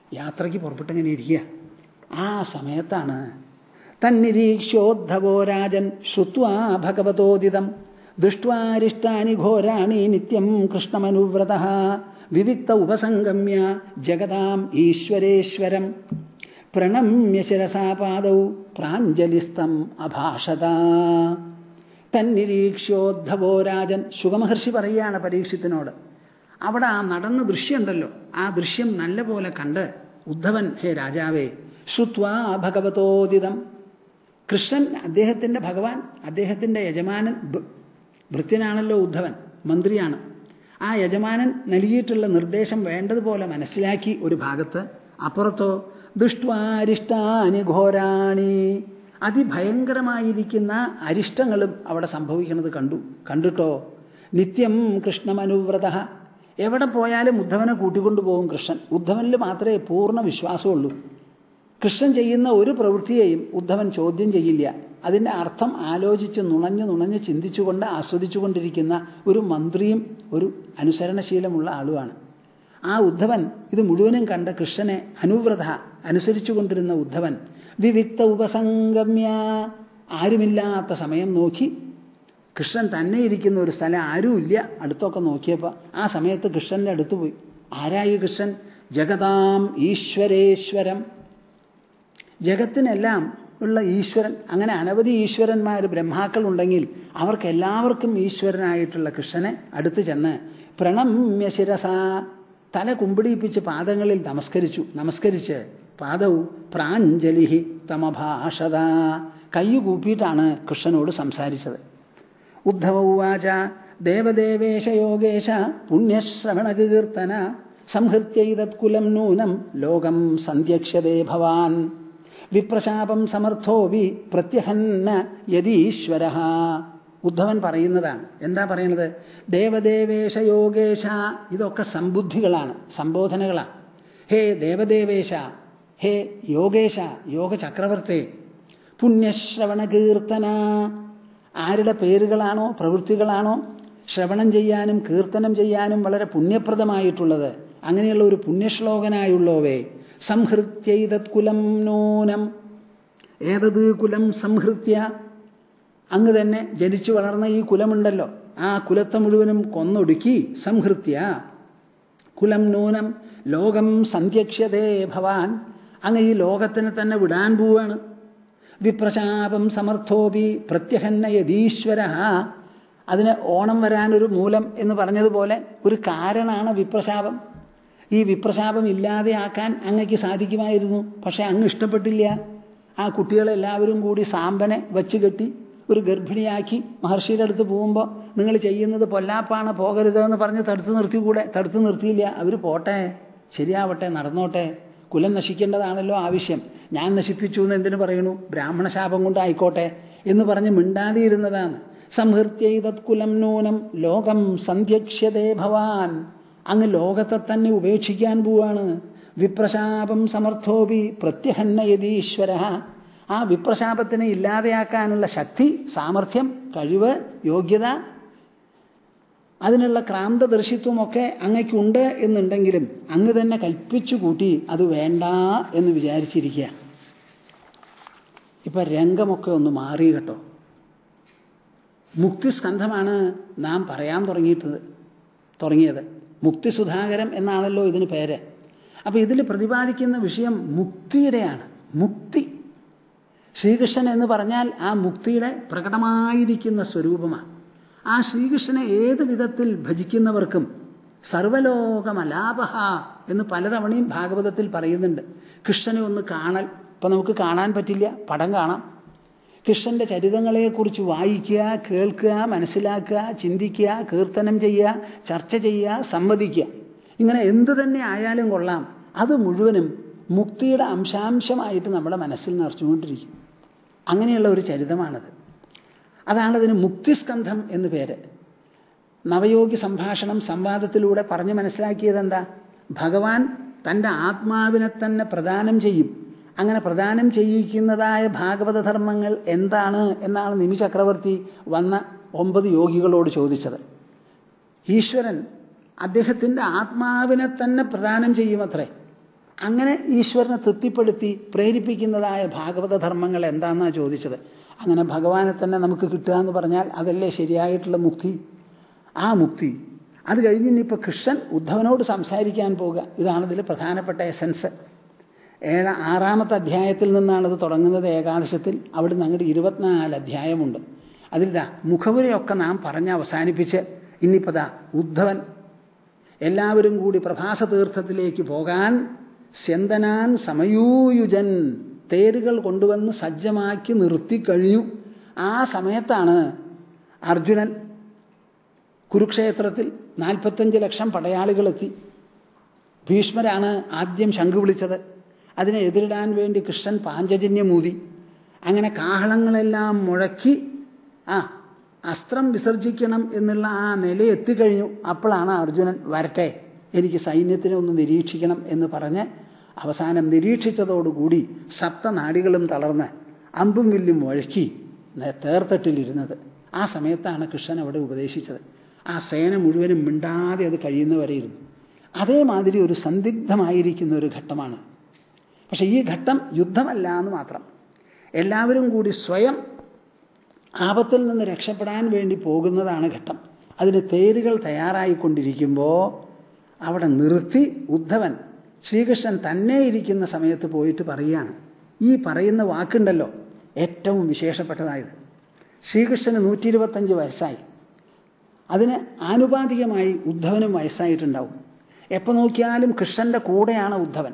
യാത്രയ്ക്ക് പുറപ്പെട്ടിങ്ങനെ ഇരിക്കുക ആ സമയത്താണ് തന്നിരീക്ഷ്യോദ്ധവോ രാജൻ ശ്രുത്വാ ഭഗവതോദിതം ദൃഷ്ട്വാരിഷ്ടാനി ഘോരാണി നിത്യം കൃഷ്ണമനുവ്രത വിവിക്ത ഉപസംഗമ്യ ജഗതാം ഈശ്വരേശ്വരം പ്രണമ്യ ശിരസാപാദൗ പ്രാഞ്ജലിസ്തം അഭാഷത തന്നിരീക്ഷ്യോദ്ധവോ രാജൻ ശുഗമഹർഷി പറയുകയാണ് പരീക്ഷത്തിനോട് അവിടെ ആ നടന്ന ദൃശ്യമുണ്ടല്ലോ ആ ദൃശ്യം നല്ലപോലെ കണ്ട് ഉദ്ധവൻ ഹേ രാജാവേ ശ്രുത്വാ ഭഗവതോദിതം കൃഷ്ണൻ അദ്ദേഹത്തിൻ്റെ ഭഗവാൻ അദ്ദേഹത്തിൻ്റെ യജമാനൻ ഭ- ഭൃത്യനാണല്ലോ ഉദ്ധവൻ മന്ത്രിയാണ് ആ യജമാനൻ നൽകിയിട്ടുള്ള നിർദ്ദേശം വേണ്ടതുപോലെ മനസ്സിലാക്കി ഒരു ഭാഗത്ത് അപ്പുറത്തോ ദുഷ്ട്വാരിഷ്ടാനി ഘോരാണി അതിഭയങ്കരമായിരിക്കുന്ന അരിഷ്ടങ്ങളും അവിടെ സംഭവിക്കുന്നത് കണ്ടു കണ്ടിട്ടോ നിത്യം കൃഷ്ണമനുവ്രത എവിടെ പോയാലും ഉദ്ധവനെ കൂട്ടിക്കൊണ്ടു പോകും കൃഷ്ണൻ ഉദ്ധവനിൽ മാത്രമേ പൂർണ്ണ വിശ്വാസമുള്ളൂ കൃഷ്ണൻ ചെയ്യുന്ന ഒരു പ്രവൃത്തിയെയും ഉദ്ധവൻ ചോദ്യം ചെയ്യില്ല അതിൻ്റെ അർത്ഥം ആലോചിച്ച് നുണഞ്ഞ് നുണഞ്ഞ് ചിന്തിച്ചുകൊണ്ട് ആസ്വദിച്ചുകൊണ്ടിരിക്കുന്ന ഒരു മന്ത്രിയും ഒരു അനുസരണശീലമുള്ള ആളുമാണ് ആ ഉദ്ധവൻ ഇത് മുഴുവനും കണ്ട കൃഷ്ണനെ അനുവ്രത അനുസരിച്ചു കൊണ്ടിരുന്ന ഉദ്ധവൻ വിവിക്ത ഉപസംഗമ്യ ആരുമില്ലാത്ത സമയം നോക്കി കൃഷ്ണൻ തന്നെ ഇരിക്കുന്ന ഒരു സ്ഥലം ആരുമില്ല അടുത്തൊക്കെ നോക്കിയപ്പോൾ ആ സമയത്ത് കൃഷ്ണൻ്റെ അടുത്ത് പോയി ആരായി കൃഷ്ണൻ ജഗതാം ഈശ്വരേശ്വരം ജഗത്തിനെല്ലാം ഉള്ള ഈശ്വരൻ അങ്ങനെ അനവധി ഈശ്വരന്മാർ ബ്രഹ്മാക്കൾ ഉണ്ടെങ്കിൽ അവർക്ക് എല്ലാവർക്കും ഈശ്വരനായിട്ടുള്ള കൃഷ്ണനെ അടുത്ത് ചെന്ന് പ്രണമ്യ ശിരസ തല കുമ്പിടിപ്പിച്ച് പാദങ്ങളിൽ നമസ്കരിച്ചു നമസ്കരിച്ച് പാദവും പ്രാഞ്ജലി തമഭാഷത കൈ കൂപ്പിയിട്ടാണ് കൃഷ്ണനോട് സംസാരിച്ചത് ഉദ്ധവ ഉവാച ദേവദേവേശ യോഗേശ പുണ്യശ്രവണകീർത്തന സംഹൃത്യൈതത്കുലം നൂനം ലോകം സന്ധ്യക്ഷ്യതേ ഭവാൻ വിപ്രശാപം സമർത്ഥോപി പ്രത്യഹന്ന യതീശ്വര ഉദ്ധവൻ പറയുന്നതാണ് എന്താ പറയുന്നത് ദേവദേവേശ യോഗേശ ഇതൊക്കെ സംബുദ്ധികളാണ് സംബോധനകളാണ് ഹേ ദേവദേവേശ ഹേ യോഗേശ യോഗ ചക്രവർത്തി പുണ്യശ്രവണ കീർത്തന ആരുടെ പേരുകളാണോ പ്രവൃത്തികളാണോ ശ്രവണം ചെയ്യാനും കീർത്തനം ചെയ്യാനും വളരെ പുണ്യപ്രദമായിട്ടുള്ളത് അങ്ങനെയുള്ള ഒരു പുണ്യശ്ലോകനായുള്ളവേ സംഹൃത്യൈതത് കുലം നൂനം ഏതത് കുലം സംഹൃത്യ അങ്ങ് തന്നെ ജനിച്ചു വളർന്ന ഈ കുലമുണ്ടല്ലോ ആ കുലത്തെ മുഴുവനും കൊന്നൊടുക്കി സംഹൃത്യ കുലം നൂനം ലോകം സന്ധ്യക്ഷ്യതേ ഭവാൻ അങ്ങ് ഈ ലോകത്തിന് തന്നെ വിടാൻ പോവാണ് വിപ്രശാപം സമർത്ഥോപി പ്രത്യഹന്ന യതീശ്വര അതിന് ഓണം വരാനൊരു മൂലം എന്ന് പറഞ്ഞതുപോലെ ഒരു കാരണമാണ് വിപ്രശാപം ഈ വിപ്രശാപം ഇല്ലാതെയാക്കാൻ അങ്ങക്ക് സാധിക്കുമായിരുന്നു പക്ഷേ അങ്ങ് ഇഷ്ടപ്പെട്ടില്ല ആ കുട്ടികളെല്ലാവരും കൂടി സാമ്പനെ വച്ച് കെട്ടി ഒരു ഗർഭിണിയാക്കി മഹർഷിയുടെ അടുത്ത് പോകുമ്പോൾ നിങ്ങൾ ചെയ്യുന്നത് പൊല്ലാപ്പാണ് പോകരുതെന്ന് പറഞ്ഞ് തടുത്ത് നിർത്തിക്കൂടെ തടുത്ത് നിർത്തിയില്ല അവർ പോട്ടെ ശരിയാവട്ടെ നടന്നോട്ടെ കുലം നശിക്കേണ്ടതാണല്ലോ ആവശ്യം ഞാൻ നശിപ്പിച്ചു എന്ന് എന്തിനു പറയണു ബ്രാഹ്മണ ശാപം കൊണ്ടായിക്കോട്ടെ എന്ന് പറഞ്ഞ് മിണ്ടാതിരുന്നതാണ് സംഹൃത്യൈതത് കുലം നൂനം ലോകം സന്ധ്യക്ഷ്യതേ ഭവാൻ അങ്ങ് ലോകത്തെ തന്നെ ഉപേക്ഷിക്കാൻ പോവാണ് വിപ്രശാപം സമർത്ഥോപി പ്രത്യഹന്ന യതീശ്വര ആ വിപ്രശാപത്തിനെ ഇല്ലാതെയാക്കാനുള്ള ശക്തി സാമർഥ്യം കഴിവ് യോഗ്യത അതിനുള്ള ക്രാന്തദർശിത്വമൊക്കെ അങ്ങയ്ക്കുണ്ട് എന്നുണ്ടെങ്കിലും അങ്ങ് തന്നെ കൽപ്പിച്ചു കൂട്ടി അത് വേണ്ട എന്ന് വിചാരിച്ചിരിക്കുക ഇപ്പം രംഗമൊക്കെ ഒന്ന് മാറി കേട്ടോ മുക്തിസ്കന്ധമാണ് നാം പറയാൻ തുടങ്ങിയിട്ടത് തുടങ്ങിയത് മുക്തി സുധാകരം എന്നാണല്ലോ ഇതിന് പേര് അപ്പോൾ ഇതിൽ പ്രതിപാദിക്കുന്ന വിഷയം മുക്തിയുടെയാണ് മുക്തി ശ്രീകൃഷ്ണൻ എന്ന് പറഞ്ഞാൽ ആ മുക്തിയുടെ പ്രകടമായിരിക്കുന്ന സ്വരൂപമാണ് ആ ശ്രീകൃഷ്ണനെ ഏത് വിധത്തിൽ ഭജിക്കുന്നവർക്കും സർവലോകമലാപഹ എന്ന് പലതവണയും ഭാഗവതത്തിൽ പറയുന്നുണ്ട് കൃഷ്ണനെ ഒന്ന് കാണൽ ഇപ്പം നമുക്ക് കാണാൻ പറ്റില്ല പടം കാണാം കൃഷ്ണൻ്റെ ചരിതങ്ങളെക്കുറിച്ച് വായിക്കുക കേൾക്കുക മനസ്സിലാക്കുക ചിന്തിക്കുക കീർത്തനം ചെയ്യുക ചർച്ച ചെയ്യുക സമ്മതിക്കുക ഇങ്ങനെ എന്തു തന്നെ ആയാലും കൊള്ളാം അത് മുഴുവനും മുക്തിയുടെ അംശാംശമായിട്ട് നമ്മുടെ മനസ്സിൽ നിറച്ചുകൊണ്ടിരിക്കും അങ്ങനെയുള്ള ഒരു ചരിതമാണത് അതാണതിന് മുക്തിസ്കന്ധം എന്ന് പേര് നവയോഗി സംഭാഷണം സംവാദത്തിലൂടെ പറഞ്ഞു മനസ്സിലാക്കിയത് എന്താ ഭഗവാൻ തൻ്റെ ആത്മാവിനെ തന്നെ പ്രദാനം ചെയ്യും അങ്ങനെ പ്രദാനം ചെയ്യിക്കുന്നതായ ഭാഗവത ധർമ്മങ്ങൾ എന്താണ് എന്നാണ് നിമി ചക്രവർത്തി വന്ന ഒമ്പത് യോഗികളോട് ചോദിച്ചത് ഈശ്വരൻ അദ്ദേഹത്തിൻ്റെ ആത്മാവിനെ തന്നെ പ്രദാനം ചെയ്യുമത്രേ അങ്ങനെ ഈശ്വരനെ തൃപ്തിപ്പെടുത്തി പ്രേരിപ്പിക്കുന്നതായ ഭാഗവത ധർമ്മങ്ങൾ എന്താണെന്നാണ് ചോദിച്ചത് അങ്ങനെ ഭഗവാനെ തന്നെ നമുക്ക് കിട്ടുക എന്ന് പറഞ്ഞാൽ അതല്ലേ ശരിയായിട്ടുള്ള മുക്തി ആ മുക്തി അത് കഴിഞ്ഞ് ഇനിയിപ്പോൾ കൃഷ്ണൻ ഉദ്ധവനോട് സംസാരിക്കാൻ പോകുക ഇതാണ് ഇതിൽ പ്രധാനപ്പെട്ട എസൻസ് ഏഴ ആറാമത്തെ അധ്യായത്തിൽ നിന്നാണിത് തുടങ്ങുന്നത് ഏകാദശത്തിൽ അവിടെ നിന്ന് അങ്ങോട്ട് ഇരുപത്തിനാല് അധ്യായമുണ്ട് അതിലിതാ മുഖവുരയൊക്കെ നാം പറഞ്ഞ് അവസാനിപ്പിച്ച് ഇനിയിപ്പോൾ ദാ ഉദ്ധവൻ എല്ലാവരും കൂടി പ്രഭാസ തീർത്ഥത്തിലേക്ക് പോകാൻ സ്യന്തനാൻ സമയൂയുജൻ തേരുകൾ കൊണ്ടുവന്ന് സജ്ജമാക്കി നിർത്തിക്കഴിഞ്ഞു ആ സമയത്താണ് അർജുനൻ കുരുക്ഷേത്രത്തിൽ നാൽപ്പത്തഞ്ച് ലക്ഷം പടയാളികളെത്തി ഭീഷ്മരാണ് ആദ്യം ശംഖ് വിളിച്ചത് അതിനെ എതിരിടാൻ വേണ്ടി കൃഷ്ണൻ പാഞ്ചജന്യമൂതി അങ്ങനെ കാഹളങ്ങളെല്ലാം മുഴക്കി ആ അസ്ത്രം വിസർജിക്കണം എന്നുള്ള ആ നില എത്തിക്കഴിഞ്ഞു അപ്പോഴാണ് അർജുനൻ വരട്ടെ എനിക്ക് സൈന്യത്തിനെ ഒന്ന് നിരീക്ഷിക്കണം എന്ന് പറഞ്ഞ് അവസാനം നിരീക്ഷിച്ചതോടുകൂടി സപ്തനാടികളും തളർന്ന് അമ്പും വില്ലും മുഴക്കി തേർത്തട്ടിലിരുന്നത് ആ സമയത്താണ് കൃഷ്ണൻ അവിടെ ഉപദേശിച്ചത് ആ സേന മുഴുവനും മിണ്ടാതെ അത് കഴിയുന്നവരെ ഇരുന്നു അതേമാതിരി ഒരു സന്ദിഗ്ധമായിരിക്കുന്ന ഒരു ഘട്ടമാണ് പക്ഷേ ഈ ഘട്ടം യുദ്ധമല്ല എന്ന് മാത്രം എല്ലാവരും കൂടി സ്വയം ആപത്തിൽ നിന്ന് രക്ഷപ്പെടാൻ വേണ്ടി പോകുന്നതാണ് ഘട്ടം അതിന് തേരുകൾ തയ്യാറായിക്കൊണ്ടിരിക്കുമ്പോൾ അവിടെ നിർത്തി ഉദ്ധവൻ ശ്രീകൃഷ്ണൻ തന്നെ ഇരിക്കുന്ന സമയത്ത് പോയിട്ട് പറയുകയാണ് ഈ പറയുന്ന വാക്കുണ്ടല്ലോ ഏറ്റവും വിശേഷപ്പെട്ടതായത് ശ്രീകൃഷ്ണന് നൂറ്റി ഇരുപത്തഞ്ച് വയസ്സായി അതിന് ആനുപാതികമായി ഉദ്ധവനും വയസ്സായിട്ടുണ്ടാവും എപ്പോൾ നോക്കിയാലും കൃഷ്ണൻ്റെ കൂടെയാണ് ഉദ്ധവൻ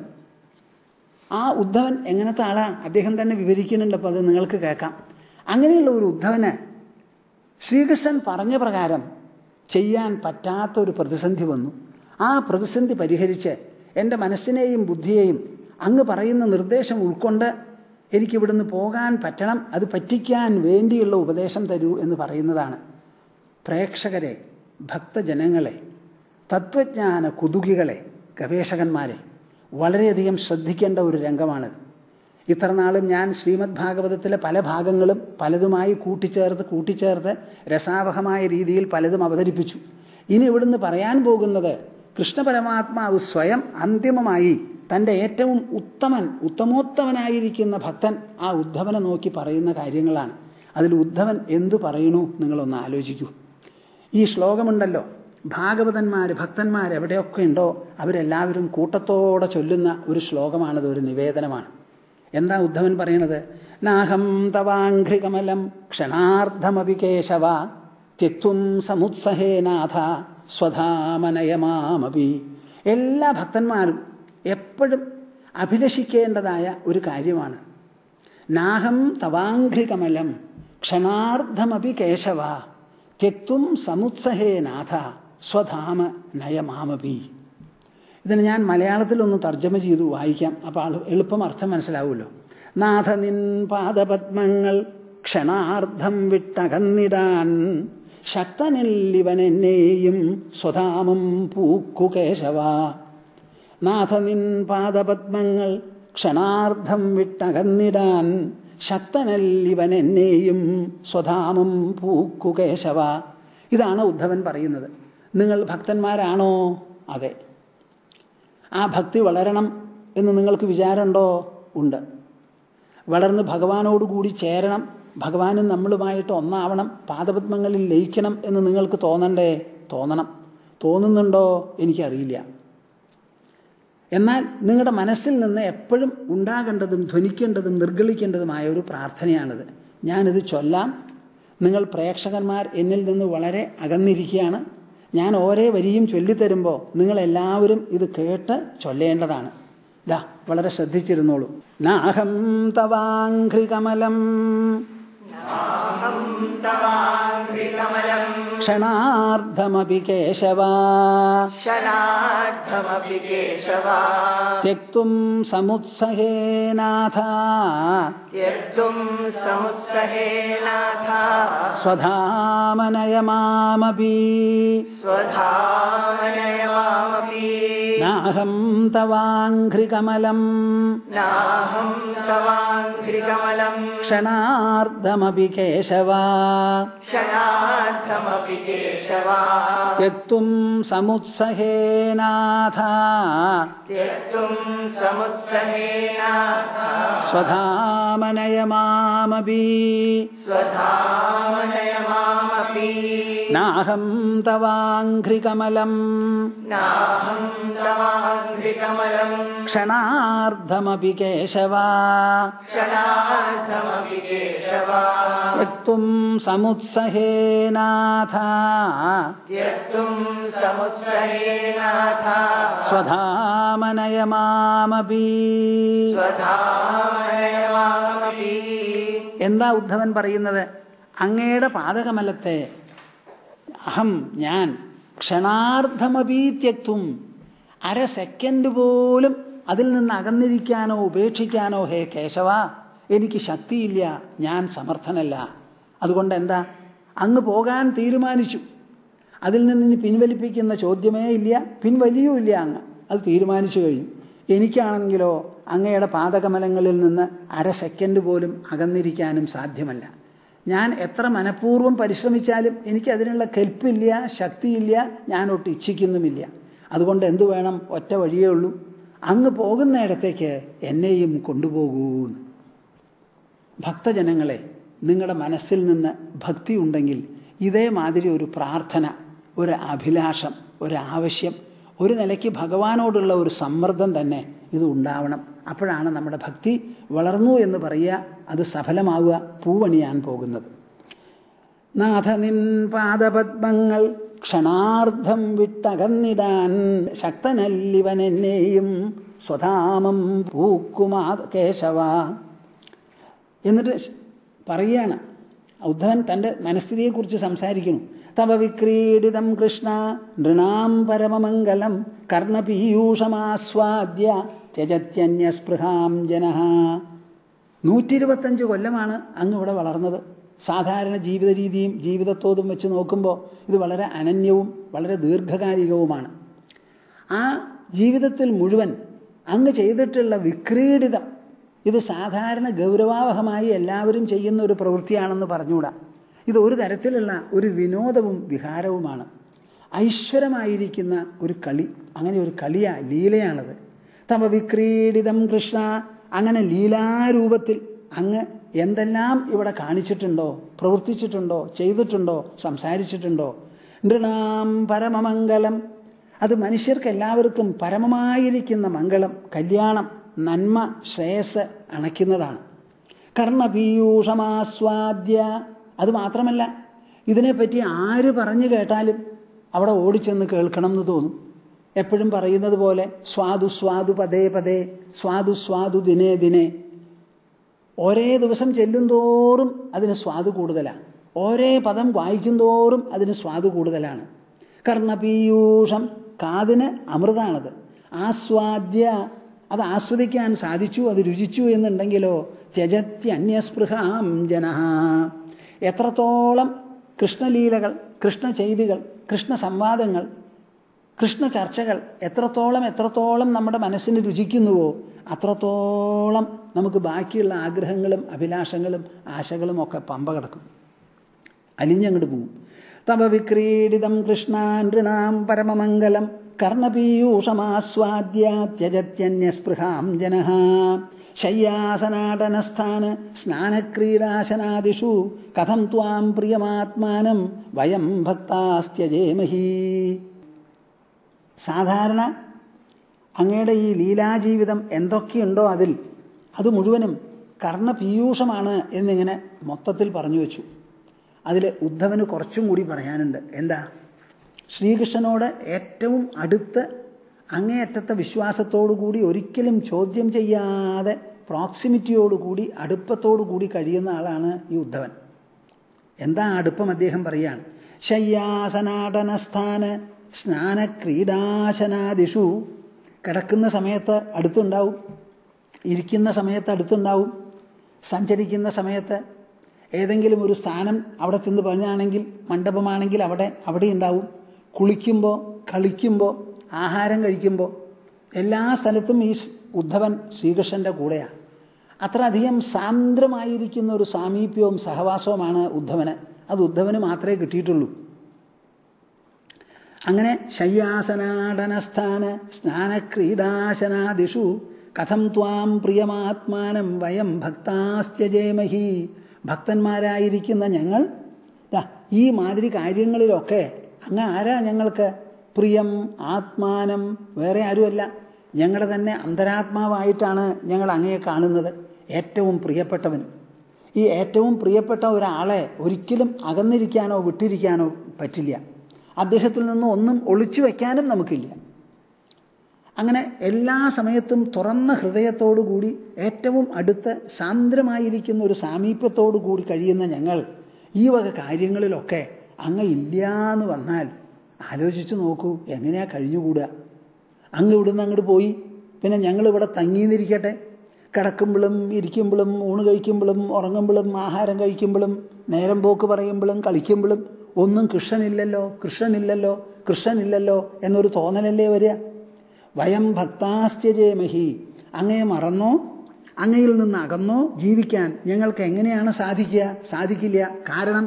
ആ ഉദ്ധവൻ എങ്ങനത്തെ ആളാ അദ്ദേഹം തന്നെ വിവരിക്കുന്നുണ്ട് അപ്പോൾ അത് നിങ്ങൾക്ക് കേൾക്കാം അങ്ങനെയുള്ള ഒരു ഉദ്ധവന് ശ്രീകൃഷ്ണൻ പറഞ്ഞ പ്രകാരം ചെയ്യാൻ പറ്റാത്തൊരു പ്രതിസന്ധി വന്നു ആ പ്രതിസന്ധി പരിഹരിച്ച് എൻ്റെ മനസ്സിനെയും ബുദ്ധിയെയും അങ്ങ് പറയുന്ന നിർദ്ദേശം ഉൾക്കൊണ്ട് എനിക്കിവിടുന്ന് പോകാൻ പറ്റണം അത് പറ്റിക്കാൻ വേണ്ടിയുള്ള ഉപദേശം തരൂ എന്ന് പറയുന്നതാണ് പ്രേക്ഷകരെ ഭക്തജനങ്ങളെ തത്വജ്ഞാന കുതുകികളെ ഗവേഷകന്മാരെ വളരെയധികം ശ്രദ്ധിക്കേണ്ട ഒരു രംഗമാണിത് ഇത്ര നാളും ഞാൻ ശ്രീമദ് ഭാഗവതത്തിലെ പല ഭാഗങ്ങളും പലതുമായി കൂട്ടിച്ചേർത്ത് കൂട്ടിച്ചേർത്ത് രസാവഹമായ രീതിയിൽ പലതും അവതരിപ്പിച്ചു ഇനി ഇവിടുന്ന് പറയാൻ പോകുന്നത് കൃഷ്ണ പരമാത്മാവ് സ്വയം അന്തിമമായി തൻ്റെ ഏറ്റവും ഉത്തമൻ ഉത്തമോത്തമനായിരിക്കുന്ന ഭക്തൻ ആ ഉദ്ധവനെ നോക്കി പറയുന്ന കാര്യങ്ങളാണ് അതിൽ ഉദ്ധവൻ എന്തു പറയണു നിങ്ങളൊന്ന് ആലോചിക്കൂ ഈ ശ്ലോകമുണ്ടല്ലോ ഭാഗവതന്മാർ ഭക്തന്മാർ എവിടെയൊക്കെ ഉണ്ടോ അവരെല്ലാവരും കൂട്ടത്തോടെ ചൊല്ലുന്ന ഒരു ശ്ലോകമാണത് ഒരു നിവേദനമാണ് എന്താ ഉദ്ധവൻ പറയണത് നാഹം തവാഘ്രികമലം ക്ഷണാർദ്ധമപി കേശവ ത്യക്തും സമുത്സഹേനാഥ സ്വധാമനയമാമപി എല്ലാ ഭക്തന്മാരും എപ്പോഴും അഭിലഷിക്കേണ്ടതായ ഒരു കാര്യമാണ് നാഹം തവാഘ്രികമലം ക്ഷണാർദ്ധമപി കേശവ ത്യക്തും സമുത്സഹേനാഥ സ്വധാമ നയമാമപി ഇതിന് ഞാൻ മലയാളത്തിലൊന്ന് തർജ്ജമ ചെയ്തു വായിക്കാം അപ്പോൾ ആൾ എളുപ്പം അർത്ഥം മനസ്സിലാവുമല്ലോ നാഥ നിൻ പാദപത്മങ്ങൾ ക്ഷണാർദ്ധം വിട്ടകന്നിടാൻ ശക്തനില്ലിവൻ എന്നെയും സ്വധാമം പൂക്കു കേശവ നാഥ നിൻ പാദപത്മങ്ങൾ ക്ഷണാർദ്ധം വിട്ടകന്നിടാൻ ശക്തനല്ലിവൻ എന്നെയും സ്വധാമം പൂക്കു കേശവ ഇതാണ് ഉദ്ധവൻ പറയുന്നത് നിങ്ങൾ ഭക്തന്മാരാണോ അതെ ആ ഭക്തി വളരണം എന്ന് നിങ്ങൾക്ക് വിചാരമുണ്ടോ ഉണ്ട് വളർന്ന് ഭഗവാനോടുകൂടി ചേരണം ഭഗവാനും നമ്മളുമായിട്ട് ഒന്നാവണം പാദപത്മങ്ങളിൽ ലയിക്കണം എന്ന് നിങ്ങൾക്ക് തോന്നണ്ടേ തോന്നണം തോന്നുന്നുണ്ടോ എനിക്കറിയില്ല എന്നാൽ നിങ്ങളുടെ മനസ്സിൽ നിന്ന് എപ്പോഴും ഉണ്ടാകേണ്ടതും ധ്വനിക്കേണ്ടതും നിർഗളിക്കേണ്ടതുമായ ഒരു പ്രാർത്ഥനയാണിത് ഞാനിത് ചൊല്ലാം നിങ്ങൾ പ്രേക്ഷകന്മാർ എന്നിൽ നിന്ന് വളരെ അകന്നിരിക്കുകയാണ് ഞാൻ ഓരോ വരിയും ചൊല്ലിത്തരുമ്പോൾ നിങ്ങളെല്ലാവരും ഇത് കേട്ട് ചൊല്ലേണ്ടതാണ് ഇതാ വളരെ ശ്രദ്ധിച്ചിരുന്നോളൂ നാഹം തവാഘ്രികമലം ക്ഷണാർദ്ധമപി കേശവ क्षणार्धमपि केशव त्यक्तुं समुत्सहेनाथ त्यक्तुं समुत्सहेनाथ स्वधामनय मामपि स्वधामनय मामपि नाहं तवाङ्घ्रिकमलं नाहं तवाङ्घ्रिकमलं क्षणार्धमपि केशव क्षणार्थमपि केशव त्यक्तुं समुत्सहेनाथ त्यक्तुं समुत्सहेन स्वधामनय मामपि स्वधामनय मामपि नाहं तवाङ्घ्रिकमलं नाहं तवाङ्घ्रिकमलं क्षणार्धमपि केशव क्षणार्थमपि केशव त्यक्तुं समुत्सहेनाथ त्यक्तुं समुत्सहेनाथ स्वधामनय मामपि स्वधामनय मामपि എന്താ ഉദ്ധവൻ പറയുന്നത് അങ്ങയുടെ പാദകമലത്തെ അഹം ഞാൻ ക്ഷണാർദ്ധമപി ത്യക്തും അര സെക്കൻഡ് പോലും അതിൽ നിന്ന് അകന്നിരിക്കാനോ ഉപേക്ഷിക്കാനോ ഹേ കേശവ എനിക്ക് ശക്തിയില്ല ഞാൻ സമർത്ഥനല്ല അതുകൊണ്ട് എന്താ അങ്ങ് പോകാൻ തീരുമാനിച്ചു അതിൽ നിന്ന് ഇനി പിൻവലിപ്പിക്കുന്ന ചോദ്യമേ ഇല്ല പിൻവലിയുമില്ല അങ്ങ് അത് തീരുമാനിച്ചു കഴിഞ്ഞു എനിക്കാണെങ്കിലോ അങ്ങയുടെ പാദകമലങ്ങളിൽ നിന്ന് അര സെക്കൻഡ് പോലും അകന്നിരിക്കാനും സാധ്യമല്ല ഞാൻ എത്ര മനഃപൂർവ്വം പരിശ്രമിച്ചാലും എനിക്ക് അതിനുള്ള കെൽപ്പില്ല ശക്തിയില്ല ഞാൻ ഒട്ട് ഇച്ഛിക്കുന്നുമില്ല അതുകൊണ്ട് എന്തു വേണം ഒറ്റ വഴിയേ ഉള്ളൂ അങ്ങ് പോകുന്നിടത്തേക്ക് എന്നെയും കൊണ്ടുപോകൂന്ന് ഭക്തജനങ്ങളെ നിങ്ങളുടെ മനസ്സിൽ നിന്ന് ഭക്തി ഉണ്ടെങ്കിൽ ഇതേമാതിരി ഒരു പ്രാർത്ഥന ഒരു അഭിലാഷം ഒരു ആവശ്യം ഒരു നിലയ്ക്ക് ഭഗവാനോടുള്ള ഒരു സമ്മർദ്ദം തന്നെ ഇത് ഉണ്ടാവണം അപ്പോഴാണ് നമ്മുടെ ഭക്തി വളർന്നു എന്ന് പറയുക അത് സഫലമാവുക പൂവണിയാൻ പോകുന്നത് നാഥ നിൻ പാദപത്മങ്ങൾ ക്ഷണാർദ്ധം വിട്ടകന്നിടാൻ ശക്തനല്ലിവൻ എന്നെയും സ്വധാമം പൂക്കുമാ കേശവ എന്നിട്ട് പറയുകയാണ് ഉദ്ധവൻ തൻ്റെ മനസ്ഥിതിയെക്കുറിച്ച് സംസാരിക്കുന്നു തവ വിക്രീഡിതം കൃഷ്ണ നൃണാം പരമമംഗലം കർണപീയൂഷമാസ്വാദ്യ ത്യജത്യന്യസ്പൃഹാം ജന നൂറ്റി ഇരുപത്തഞ്ച് കൊല്ലമാണ് അങ്ങ് ഇവിടെ വളർന്നത് സാധാരണ ജീവിത രീതിയും ജീവിതത്തോതും വെച്ച് നോക്കുമ്പോൾ ഇത് വളരെ അനന്യവും വളരെ ദീർഘകാലികവുമാണ് ആ ജീവിതത്തിൽ മുഴുവൻ അങ്ങ് ചെയ്തിട്ടുള്ള വിക്രീഡിതം ഇത് സാധാരണ ഗൗരവാവഹമായി എല്ലാവരും ചെയ്യുന്ന ഒരു പ്രവൃത്തിയാണെന്ന് പറഞ്ഞുകൂടാ ഇത് ഒരു തരത്തിലുള്ള ഒരു വിനോദവും വിഹാരവുമാണ് ഐശ്വരമായിരിക്കുന്ന ഒരു കളി അങ്ങനെ ഒരു കളിയാ ലീലയാണത് തവ വിക്രീഡിതം കൃഷ്ണ അങ്ങനെ ലീലാരൂപത്തിൽ അങ്ങ് എന്തെല്ലാം ഇവിടെ കാണിച്ചിട്ടുണ്ടോ പ്രവർത്തിച്ചിട്ടുണ്ടോ ചെയ്തിട്ടുണ്ടോ സംസാരിച്ചിട്ടുണ്ടോ നൃണാം പരമമംഗലം അത് മനുഷ്യർക്ക് എല്ലാവർക്കും പരമമായിരിക്കുന്ന മംഗളം കല്യാണം നന്മ ശ്രേയസ് അണയ്ക്കുന്നതാണ് കർണപീയൂഷമാസ്വാദ്യ അത് മാത്രമല്ല ഇതിനെപ്പറ്റി ആര് പറഞ്ഞു കേട്ടാലും അവിടെ ഓടിച്ചെന്ന് കേൾക്കണം എന്ന് തോന്നും എപ്പോഴും പറയുന്നത് പോലെ സ്വാദു സ്വാദു പദേ പദേ സ്വാദു സ്വാദു ദിനേ ദിനേ ഒരേ ദിവസം ചെല്ലും തോറും അതിന് സ്വാദ് കൂടുതലാണ് ഓരേ പദം വായിക്കും തോറും അതിന് സ്വാദ് കൂടുതലാണ് കർണപീയൂഷം കാതിന് അമൃതാണത് ആസ്വാദ്യ അത് ആസ്വദിക്കാൻ സാധിച്ചു അത് രുചിച്ചു എന്നുണ്ടെങ്കിലോ ത്യജത്യ അന്യസ്പൃഹാം ജന എത്രത്തോളം കൃഷ്ണലീലകൾ കൃഷ്ണ ചെയ്തികൾ കൃഷ്ണ സംവാദങ്ങൾ കൃഷ്ണ ചർച്ചകൾ എത്രത്തോളം എത്രത്തോളം നമ്മുടെ മനസ്സിന് രുചിക്കുന്നുവോ അത്രത്തോളം നമുക്ക് ബാക്കിയുള്ള ആഗ്രഹങ്ങളും അഭിലാഷങ്ങളും ആശകളും ഒക്കെ പമ്പ കിടക്കും അലിഞ്ഞങ്ങോട്ട് പോവും തവ വിക്രീഡിതം കൃഷ്ണാനൃണാം പരമമംഗലം കർണപീയൂഷമാസ്വാദ്യ ത്യജത്യന്യസ്പൃഹാം ജന ശയ്യാസനാടനസ്ഥാന സ്നാനക്രീഡാശനാദിഷു കഥം ത്വാം പ്രിയമാത്മാനം വയം ഭക്താസ്ത്യജേമഹീ സാധാരണ അങ്ങയുടെ ഈ ലീലാജീവിതം എന്തൊക്കെയുണ്ടോ അതിൽ അത് മുഴുവനും കർണപീയൂഷമാണ് എന്നിങ്ങനെ മൊത്തത്തിൽ പറഞ്ഞു വെച്ചു അതിൽ ഉദ്ധവന് കുറച്ചും കൂടി പറയാനുണ്ട് എന്താ ശ്രീകൃഷ്ണനോട് ഏറ്റവും അടുത്ത് അങ്ങേയറ്റത്തെ വിശ്വാസത്തോടുകൂടി ഒരിക്കലും ചോദ്യം ചെയ്യാതെ പ്രോക്സിമിറ്റിയോടുകൂടി അടുപ്പത്തോടുകൂടി കഴിയുന്ന ആളാണ് ഈ ഉദ്ധവൻ എന്താ അടുപ്പം അദ്ദേഹം പറയാണ് ശയ്യാസനാടനസ്ഥാന സ്നാനക്രീഡാശനാദിഷു കിടക്കുന്ന സമയത്ത് അടുത്തുണ്ടാവും ഇരിക്കുന്ന സമയത്ത് അടുത്തുണ്ടാവും സഞ്ചരിക്കുന്ന സമയത്ത് ഏതെങ്കിലും ഒരു സ്ഥാനം അവിടെ ചെന്ന് പറഞ്ഞാണെങ്കിൽ മണ്ഡപമാണെങ്കിൽ അവിടെ അവിടെ ഉണ്ടാവും കുളിക്കുമ്പോൾ കളിക്കുമ്പോൾ ആഹാരം കഴിക്കുമ്പോൾ എല്ലാ സ്ഥലത്തും ഈ ഉദ്ധവൻ ശ്രീകൃഷ്ണൻ്റെ കൂടെയാണ് അത്ര അധികം സാന്ദ്രമായിരിക്കുന്ന ഒരു സാമീപ്യവും സഹവാസവുമാണ് ഉദ്ധവന് അത് ഉദ്ധവന് മാത്രമേ കിട്ടിയിട്ടുള്ളൂ അങ്ങനെ ശയ്യാസനാടനസ്ഥാന സ്നാനക്രീഡാശനാദിഷു കഥം ത്വാം പ്രിയമാത്മാനം വയം ഭക്താസ്ത്യജേമഹി ഭക്തന്മാരായിരിക്കുന്ന ഞങ്ങൾ ദാ ഈ മാതിരി കാര്യങ്ങളിലൊക്കെ അങ്ങ് ആരാ ഞങ്ങൾക്ക് പ്രിയം ആത്മാനം വേറെ ആരുമല്ല ഞങ്ങളുടെ തന്നെ അന്തരാത്മാവായിട്ടാണ് ഞങ്ങൾ അങ്ങയെ കാണുന്നത് ഏറ്റവും പ്രിയപ്പെട്ടവനും ഈ ഏറ്റവും പ്രിയപ്പെട്ട ഒരാളെ ഒരിക്കലും അകന്നിരിക്കാനോ വിട്ടിരിക്കാനോ പറ്റില്ല അദ്ദേഹത്തിൽ നിന്ന് ഒന്നും ഒളിച്ചു വയ്ക്കാനും നമുക്കില്ല അങ്ങനെ എല്ലാ സമയത്തും തുറന്ന ഹൃദയത്തോടു കൂടി ഏറ്റവും അടുത്ത് സാന്ദ്രമായിരിക്കുന്ന ഒരു സാമീപ്യത്തോടു കൂടി കഴിയുന്ന ഞങ്ങൾ ഈ വക കാര്യങ്ങളിലൊക്കെ അങ്ങ് ഇല്ല എന്ന് വന്നാൽ ആലോചിച്ച് നോക്കൂ എങ്ങനെയാ കഴിഞ്ഞുകൂടുക അങ്ങ് ഇവിടുന്ന് അങ്ങോട്ട് പോയി പിന്നെ ഞങ്ങൾ ഇവിടെ തങ്ങിയെന്നിരിക്കട്ടെ കിടക്കുമ്പോഴും ഇരിക്കുമ്പോഴും ഊണ് കഴിക്കുമ്പോഴും ഉറങ്ങുമ്പോഴും ആഹാരം കഴിക്കുമ്പോഴും നേരം പോക്ക് പറയുമ്പോഴും കളിക്കുമ്പോഴും ഒന്നും കൃഷ്ണനില്ലല്ലോ കൃഷ്ണനില്ലല്ലോ കൃഷ്ണനില്ലല്ലോ എന്നൊരു തോന്നലല്ലേ വരിക വയം ഭക്താസ്ത്യജയമഹി അങ്ങയെ മറന്നോ അങ്ങയിൽ നിന്ന് അകന്നോ ജീവിക്കാൻ ഞങ്ങൾക്ക് എങ്ങനെയാണ് സാധിക്കുക സാധിക്കില്ല കാരണം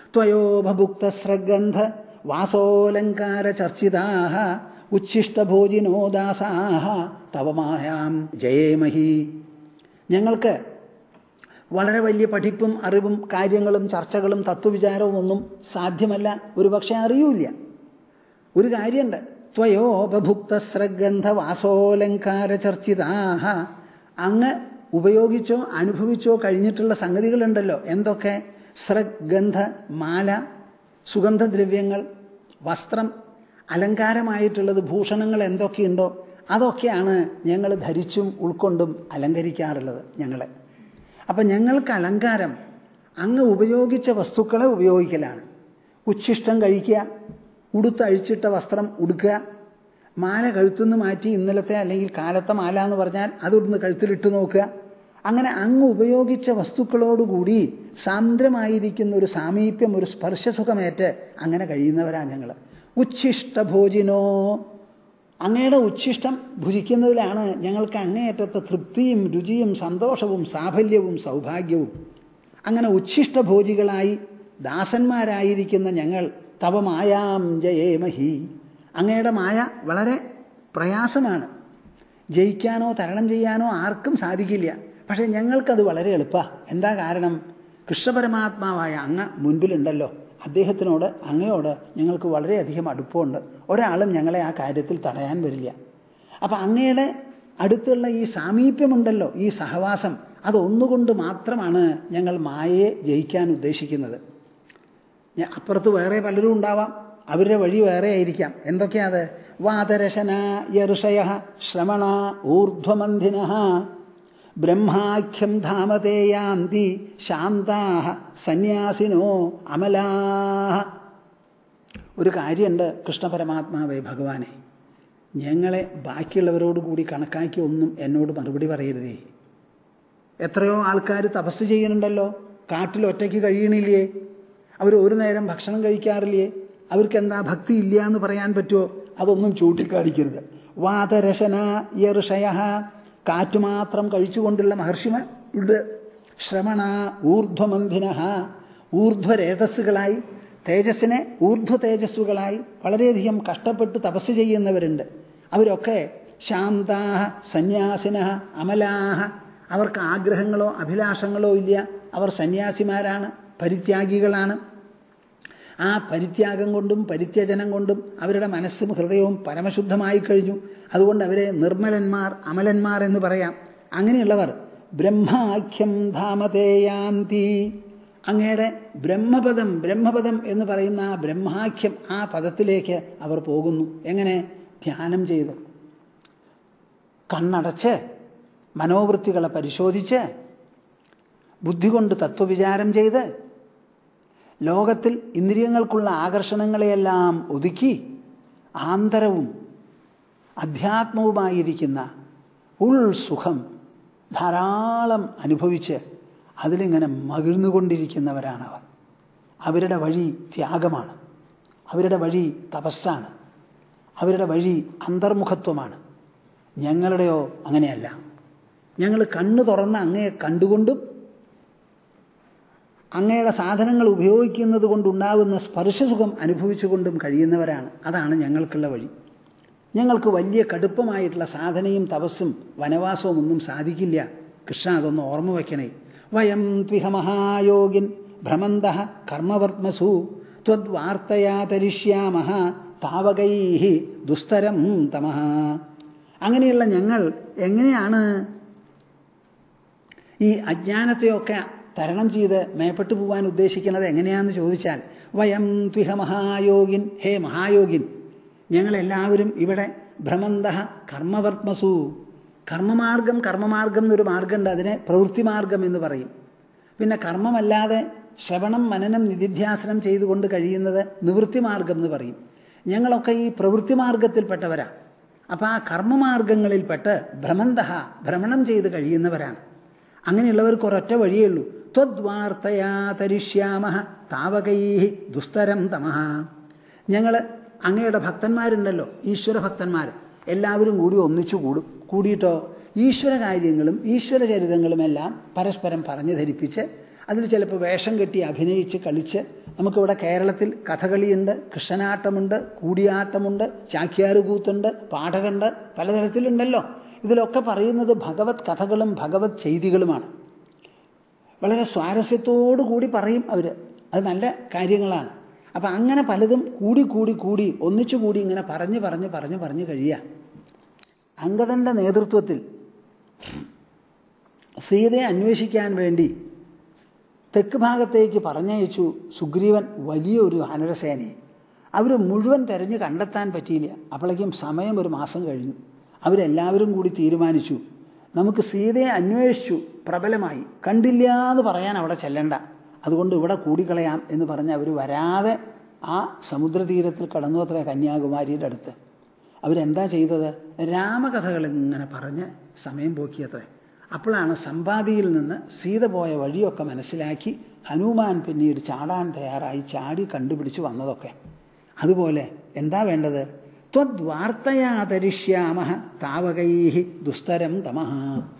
ത്വയോഭുക്തസ്രഗന്ധ വാസോലങ്കാര ചർച്ചിതാഹ ഉച്ഛിഷ്ടഭോജിനോ ദാസാഹ തവമായാം ജയേമഹി ഞങ്ങൾക്ക് വളരെ വലിയ പഠിപ്പും അറിവും കാര്യങ്ങളും ചർച്ചകളും തത്വവിചാരവും ഒന്നും സാധ്യമല്ല ഒരുപക്ഷെ അറിയൂല ഒരു കാര്യമുണ്ട് ത്വയോപഭുക്തസ്രഗന്ധ വാസോലങ്കാര ചർച്ചിതാഹ അങ്ങ് ഉപയോഗിച്ചോ അനുഭവിച്ചോ കഴിഞ്ഞിട്ടുള്ള സംഗതികളുണ്ടല്ലോ എന്തൊക്കെ സ്രഗന്ധ മാല സുഗന്ധദ്രവ്യങ്ങൾ വസ്ത്രം അലങ്കാരമായിട്ടുള്ളത് ഭൂഷണങ്ങൾ എന്തൊക്കെയുണ്ടോ അതൊക്കെയാണ് ഞങ്ങൾ ധരിച്ചും ഉൾക്കൊണ്ടും അലങ്കരിക്കാറുള്ളത് ഞങ്ങളെ അപ്പം ഞങ്ങൾക്ക് അലങ്കാരം അങ്ങ് ഉപയോഗിച്ച വസ്തുക്കളെ ഉപയോഗിക്കലാണ് ഉച്ഛിഷ്ടം കഴിക്കുക ഉടുത്തഴിച്ചിട്ട വസ്ത്രം ഉടുക്കുക മാല കഴുത്തുനിന്ന് മാറ്റി ഇന്നലത്തെ അല്ലെങ്കിൽ കാലത്തെ മാല എന്ന് പറഞ്ഞാൽ അതൊന്ന് കഴുത്തിലിട്ട് നോക്കുക അങ്ങനെ അങ്ങ് ഉപയോഗിച്ച വസ്തുക്കളോടുകൂടി സാന്ദ്രമായിരിക്കുന്ന ഒരു സാമീപ്യം ഒരു സ്പർശസുഖമേറ്റ് അങ്ങനെ കഴിയുന്നവരാ ഞങ്ങൾ ഉച്ഛിഷ്ടഭോജിനോ അങ്ങയുടെ ഉച്ഛിഷ്ടം ഭുജിക്കുന്നതിലാണ് ഞങ്ങൾക്ക് അങ്ങേയറ്റത്തെ തൃപ്തിയും രുചിയും സന്തോഷവും സാഫല്യവും സൗഭാഗ്യവും അങ്ങനെ ഉച്ഛിഷ്ടഭോജികളായി ദാസന്മാരായിരിക്കുന്ന ഞങ്ങൾ തവ മായാം ജയേമഹി അങ്ങയുടെ മായ വളരെ പ്രയാസമാണ് ജയിക്കാനോ തരണം ചെയ്യാനോ ആർക്കും സാധിക്കില്ല പക്ഷേ ഞങ്ങൾക്കത് വളരെ എളുപ്പമാണ് എന്താ കാരണം കൃഷ്ണപരമാത്മാവായ അങ്ങ് മുൻപിലുണ്ടല്ലോ അദ്ദേഹത്തിനോട് അങ്ങയോട് ഞങ്ങൾക്ക് വളരെയധികം അടുപ്പമുണ്ട് ഒരാളും ഞങ്ങളെ ആ കാര്യത്തിൽ തടയാൻ വരില്ല അപ്പം അങ്ങയുടെ അടുത്തുള്ള ഈ സാമീപ്യമുണ്ടല്ലോ ഈ സഹവാസം അതൊന്നുകൊണ്ട് മാത്രമാണ് ഞങ്ങൾ മായയെ ജയിക്കാൻ ഉദ്ദേശിക്കുന്നത് അപ്പുറത്ത് വേറെ പലരും ഉണ്ടാവാം അവരുടെ വഴി വേറെ ആയിരിക്കാം എന്തൊക്കെയാത് വാതരശന യർഷയ ശ്രമണ ഊർധ്വമന്ധിന ബ്രഹ്മാഖ്യം ധാമതേ യാന്തി ശാന്താ സന്യാസിനോ അമലാ ഒരു കാര്യമുണ്ട് കൃഷ്ണപരമാത്മാവേ ഭഗവാനെ ഞങ്ങളെ ബാക്കിയുള്ളവരോട് കൂടി കണക്കാക്കി ഒന്നും എന്നോട് മറുപടി പറയരുതേ എത്രയോ ആൾക്കാർ തപസ് ചെയ്യുന്നുണ്ടല്ലോ കാട്ടിൽ ഒറ്റയ്ക്ക് കഴിയണില്ലേ അവർ ഒരു നേരം ഭക്ഷണം കഴിക്കാറില്ലേ അവർക്ക് എന്താ ഭക്തി ഇല്ല എന്ന് പറയാൻ പറ്റുമോ അതൊന്നും ചൂണ്ടിക്കാണിക്കരുത് വാതരശന യർഷയ കാറ്റുമാത്രം കഴിച്ചുകൊണ്ടുള്ള മഹർഷിമാർ ഉണ്ട് ശ്രമണ ഊർധ്വമന്ധിന ഊർധ്വരേതസ്സുകളായി തേജസ്സിനെ ഊർധ്വ തേജസ്സുകളായി വളരെയധികം കഷ്ടപ്പെട്ട് തപസ് ചെയ്യുന്നവരുണ്ട് അവരൊക്കെ ശാന്താഹ സന്യാസിന അമലാഹ അവർക്ക് ആഗ്രഹങ്ങളോ അഭിലാഷങ്ങളോ ഇല്ല അവർ സന്യാസിമാരാണ് പരിത്യാഗികളാണ് ആ പരിത്യാഗം കൊണ്ടും പരിത്യജനം കൊണ്ടും അവരുടെ മനസ്സും ഹൃദയവും പരമശുദ്ധമായി കഴിഞ്ഞു അതുകൊണ്ട് അവരെ നിർമ്മലന്മാർ അമലന്മാർ എന്ന് പറയാം അങ്ങനെയുള്ളവർ ബ്രഹ്മാഖ്യം ധാമതേയാന്തി അങ്ങയുടെ ബ്രഹ്മപദം ബ്രഹ്മപദം എന്ന് പറയുന്ന ആ ബ്രഹ്മാഖ്യം ആ പദത്തിലേക്ക് അവർ പോകുന്നു എങ്ങനെ ധ്യാനം ചെയ്ത് കണ്ണടച്ച് മനോവൃത്തികളെ പരിശോധിച്ച് ബുദ്ധി കൊണ്ട് തത്വവിചാരം ചെയ്ത് ലോകത്തിൽ ഇന്ദ്രിയങ്ങൾക്കുള്ള ആകർഷണങ്ങളെയെല്ലാം ഒതുക്കി ആന്തരവും അധ്യാത്മവുമായിരിക്കുന്ന ഉൾസുഖം ധാരാളം അനുഭവിച്ച് അതിലിങ്ങനെ മകിഴ്ന്നുകൊണ്ടിരിക്കുന്നവരാണവർ അവരുടെ വഴി ത്യാഗമാണ് അവരുടെ വഴി തപസ്സാണ് അവരുടെ വഴി അന്തർമുഖത്വമാണ് ഞങ്ങളുടെയോ അങ്ങനെയല്ല ഞങ്ങൾ കണ്ണു തുറന്ന് അങ്ങയെ കണ്ടുകൊണ്ടും അങ്ങയുടെ സാധനങ്ങൾ ഉപയോഗിക്കുന്നത് കൊണ്ടുണ്ടാകുന്ന സ്പർശസുഖം അനുഭവിച്ചുകൊണ്ടും കഴിയുന്നവരാണ് അതാണ് ഞങ്ങൾക്കുള്ള വഴി ഞങ്ങൾക്ക് വലിയ കടുപ്പമായിട്ടുള്ള സാധനയും തപസ്സും വനവാസവും ഒന്നും സാധിക്കില്ല കൃഷ്ണ അതൊന്ന് ഓർമ്മ വയ്ക്കണേ വയം ത്വിഹ മഹായോഗിൻ ഭ്രമന്ത കർമ്മവർമ്മസു ത്വദ്വാർത്തയാ തരിഷ്യാമ താവകൈ ദുസ്തരം തമഹ അങ്ങനെയുള്ള ഞങ്ങൾ എങ്ങനെയാണ് ഈ അജ്ഞാനത്തെയൊക്കെ തരണം ചെയ്ത് മേപ്പെട്ടു പോകാൻ ഉദ്ദേശിക്കുന്നത് എങ്ങനെയാണെന്ന് ചോദിച്ചാൽ വയം ത്വിഹ മഹായോഗിൻ ഹേ മഹായോഗിൻ ഞങ്ങളെല്ലാവരും ഇവിടെ ഭ്രമന്ത കർമ്മവർമ്മസു കർമ്മമാർഗം കർമ്മമാർഗം എന്നൊരു മാർഗമുണ്ട് അതിനെ പ്രവൃത്തി മാർഗം എന്ന് പറയും പിന്നെ കർമ്മമല്ലാതെ ശ്രവണം മനനം നിധിധ്യാസനം ചെയ്തുകൊണ്ട് കഴിയുന്നത് നിവൃത്തി മാർഗം എന്ന് പറയും ഞങ്ങളൊക്കെ ഈ പ്രവൃത്തി മാർഗത്തിൽപ്പെട്ടവരാ അപ്പം ആ കർമ്മമാർഗങ്ങളിൽപ്പെട്ട് ഭ്രമന്ത ഭ്രമണം ചെയ്ത് കഴിയുന്നവരാണ് അങ്ങനെയുള്ളവർക്ക് ഒരൊറ്റ വഴിയേ ഉള്ളൂ ത്വദ്വാർത്തയാ തരിഷ്യാമ താവകൈ ദുസ്തരം തമഹ ഞങ്ങൾ അങ്ങയുടെ ഭക്തന്മാരുണ്ടല്ലോ ഈശ്വര ഭക്തന്മാർ എല്ലാവരും കൂടി ഒന്നിച്ചു കൂടും കൂടിയിട്ടോ ഈശ്വര കാര്യങ്ങളും ഈശ്വര ചരിതങ്ങളുമെല്ലാം പരസ്പരം പറഞ്ഞു ധരിപ്പിച്ച് അതിൽ ചിലപ്പോൾ വേഷം കെട്ടി അഭിനയിച്ച് കളിച്ച് നമുക്കിവിടെ കേരളത്തിൽ കഥകളിയുണ്ട് കൃഷ്ണനാട്ടമുണ്ട് കൂടിയാട്ടമുണ്ട് ചാക്യാറുകൂത്തുണ്ട് പാഠകുണ്ട് പലതരത്തിലുണ്ടല്ലോ ഇതിലൊക്കെ പറയുന്നത് ഭഗവത് കഥകളും ഭഗവത് ചെയ്തികളുമാണ് വളരെ സ്വാരസ്യത്തോടു കൂടി പറയും അവർ അത് നല്ല കാര്യങ്ങളാണ് അപ്പം അങ്ങനെ പലതും കൂടി കൂടി കൂടി ഒന്നിച്ചു കൂടി ഇങ്ങനെ പറഞ്ഞ് പറഞ്ഞ് പറഞ്ഞ് പറഞ്ഞ് കഴിയുക അങ്കദൻ്റെ നേതൃത്വത്തിൽ സീതയെ അന്വേഷിക്കാൻ വേണ്ടി തെക്ക് ഭാഗത്തേക്ക് പറഞ്ഞയച്ചു സുഗ്രീവൻ വലിയൊരു വാനരസേനയെ അവർ മുഴുവൻ തെരഞ്ഞ് കണ്ടെത്താൻ പറ്റിയില്ല അപ്പോഴേക്കും സമയം ഒരു മാസം കഴിഞ്ഞു അവരെല്ലാവരും കൂടി തീരുമാനിച്ചു നമുക്ക് സീതയെ അന്വേഷിച്ചു പ്രബലമായി കണ്ടില്ല എന്ന് പറയാൻ അവിടെ ചെല്ലണ്ട അതുകൊണ്ട് ഇവിടെ കൂടിക്കളയാം എന്ന് പറഞ്ഞ് അവർ വരാതെ ആ സമുദ്രതീരത്തിൽ കടന്നു അത്ര കന്യാകുമാരിയുടെ അടുത്ത് അവരെന്താ ചെയ്തത് രാമകഥകൾ ഇങ്ങനെ പറഞ്ഞ് സമയം പോക്കിയത്രേ അപ്പോഴാണ് സമ്പാദിയിൽ നിന്ന് സീത പോയ വഴിയൊക്കെ മനസ്സിലാക്കി ഹനുമാൻ പിന്നീട് ചാടാൻ തയ്യാറായി ചാടി കണ്ടുപിടിച്ച് വന്നതൊക്കെ അതുപോലെ എന്താ വേണ്ടത് ത്വദ്വാർത്തയാ തരിഷ്യാമ താവകൈ ദുസ്തരം തമഹ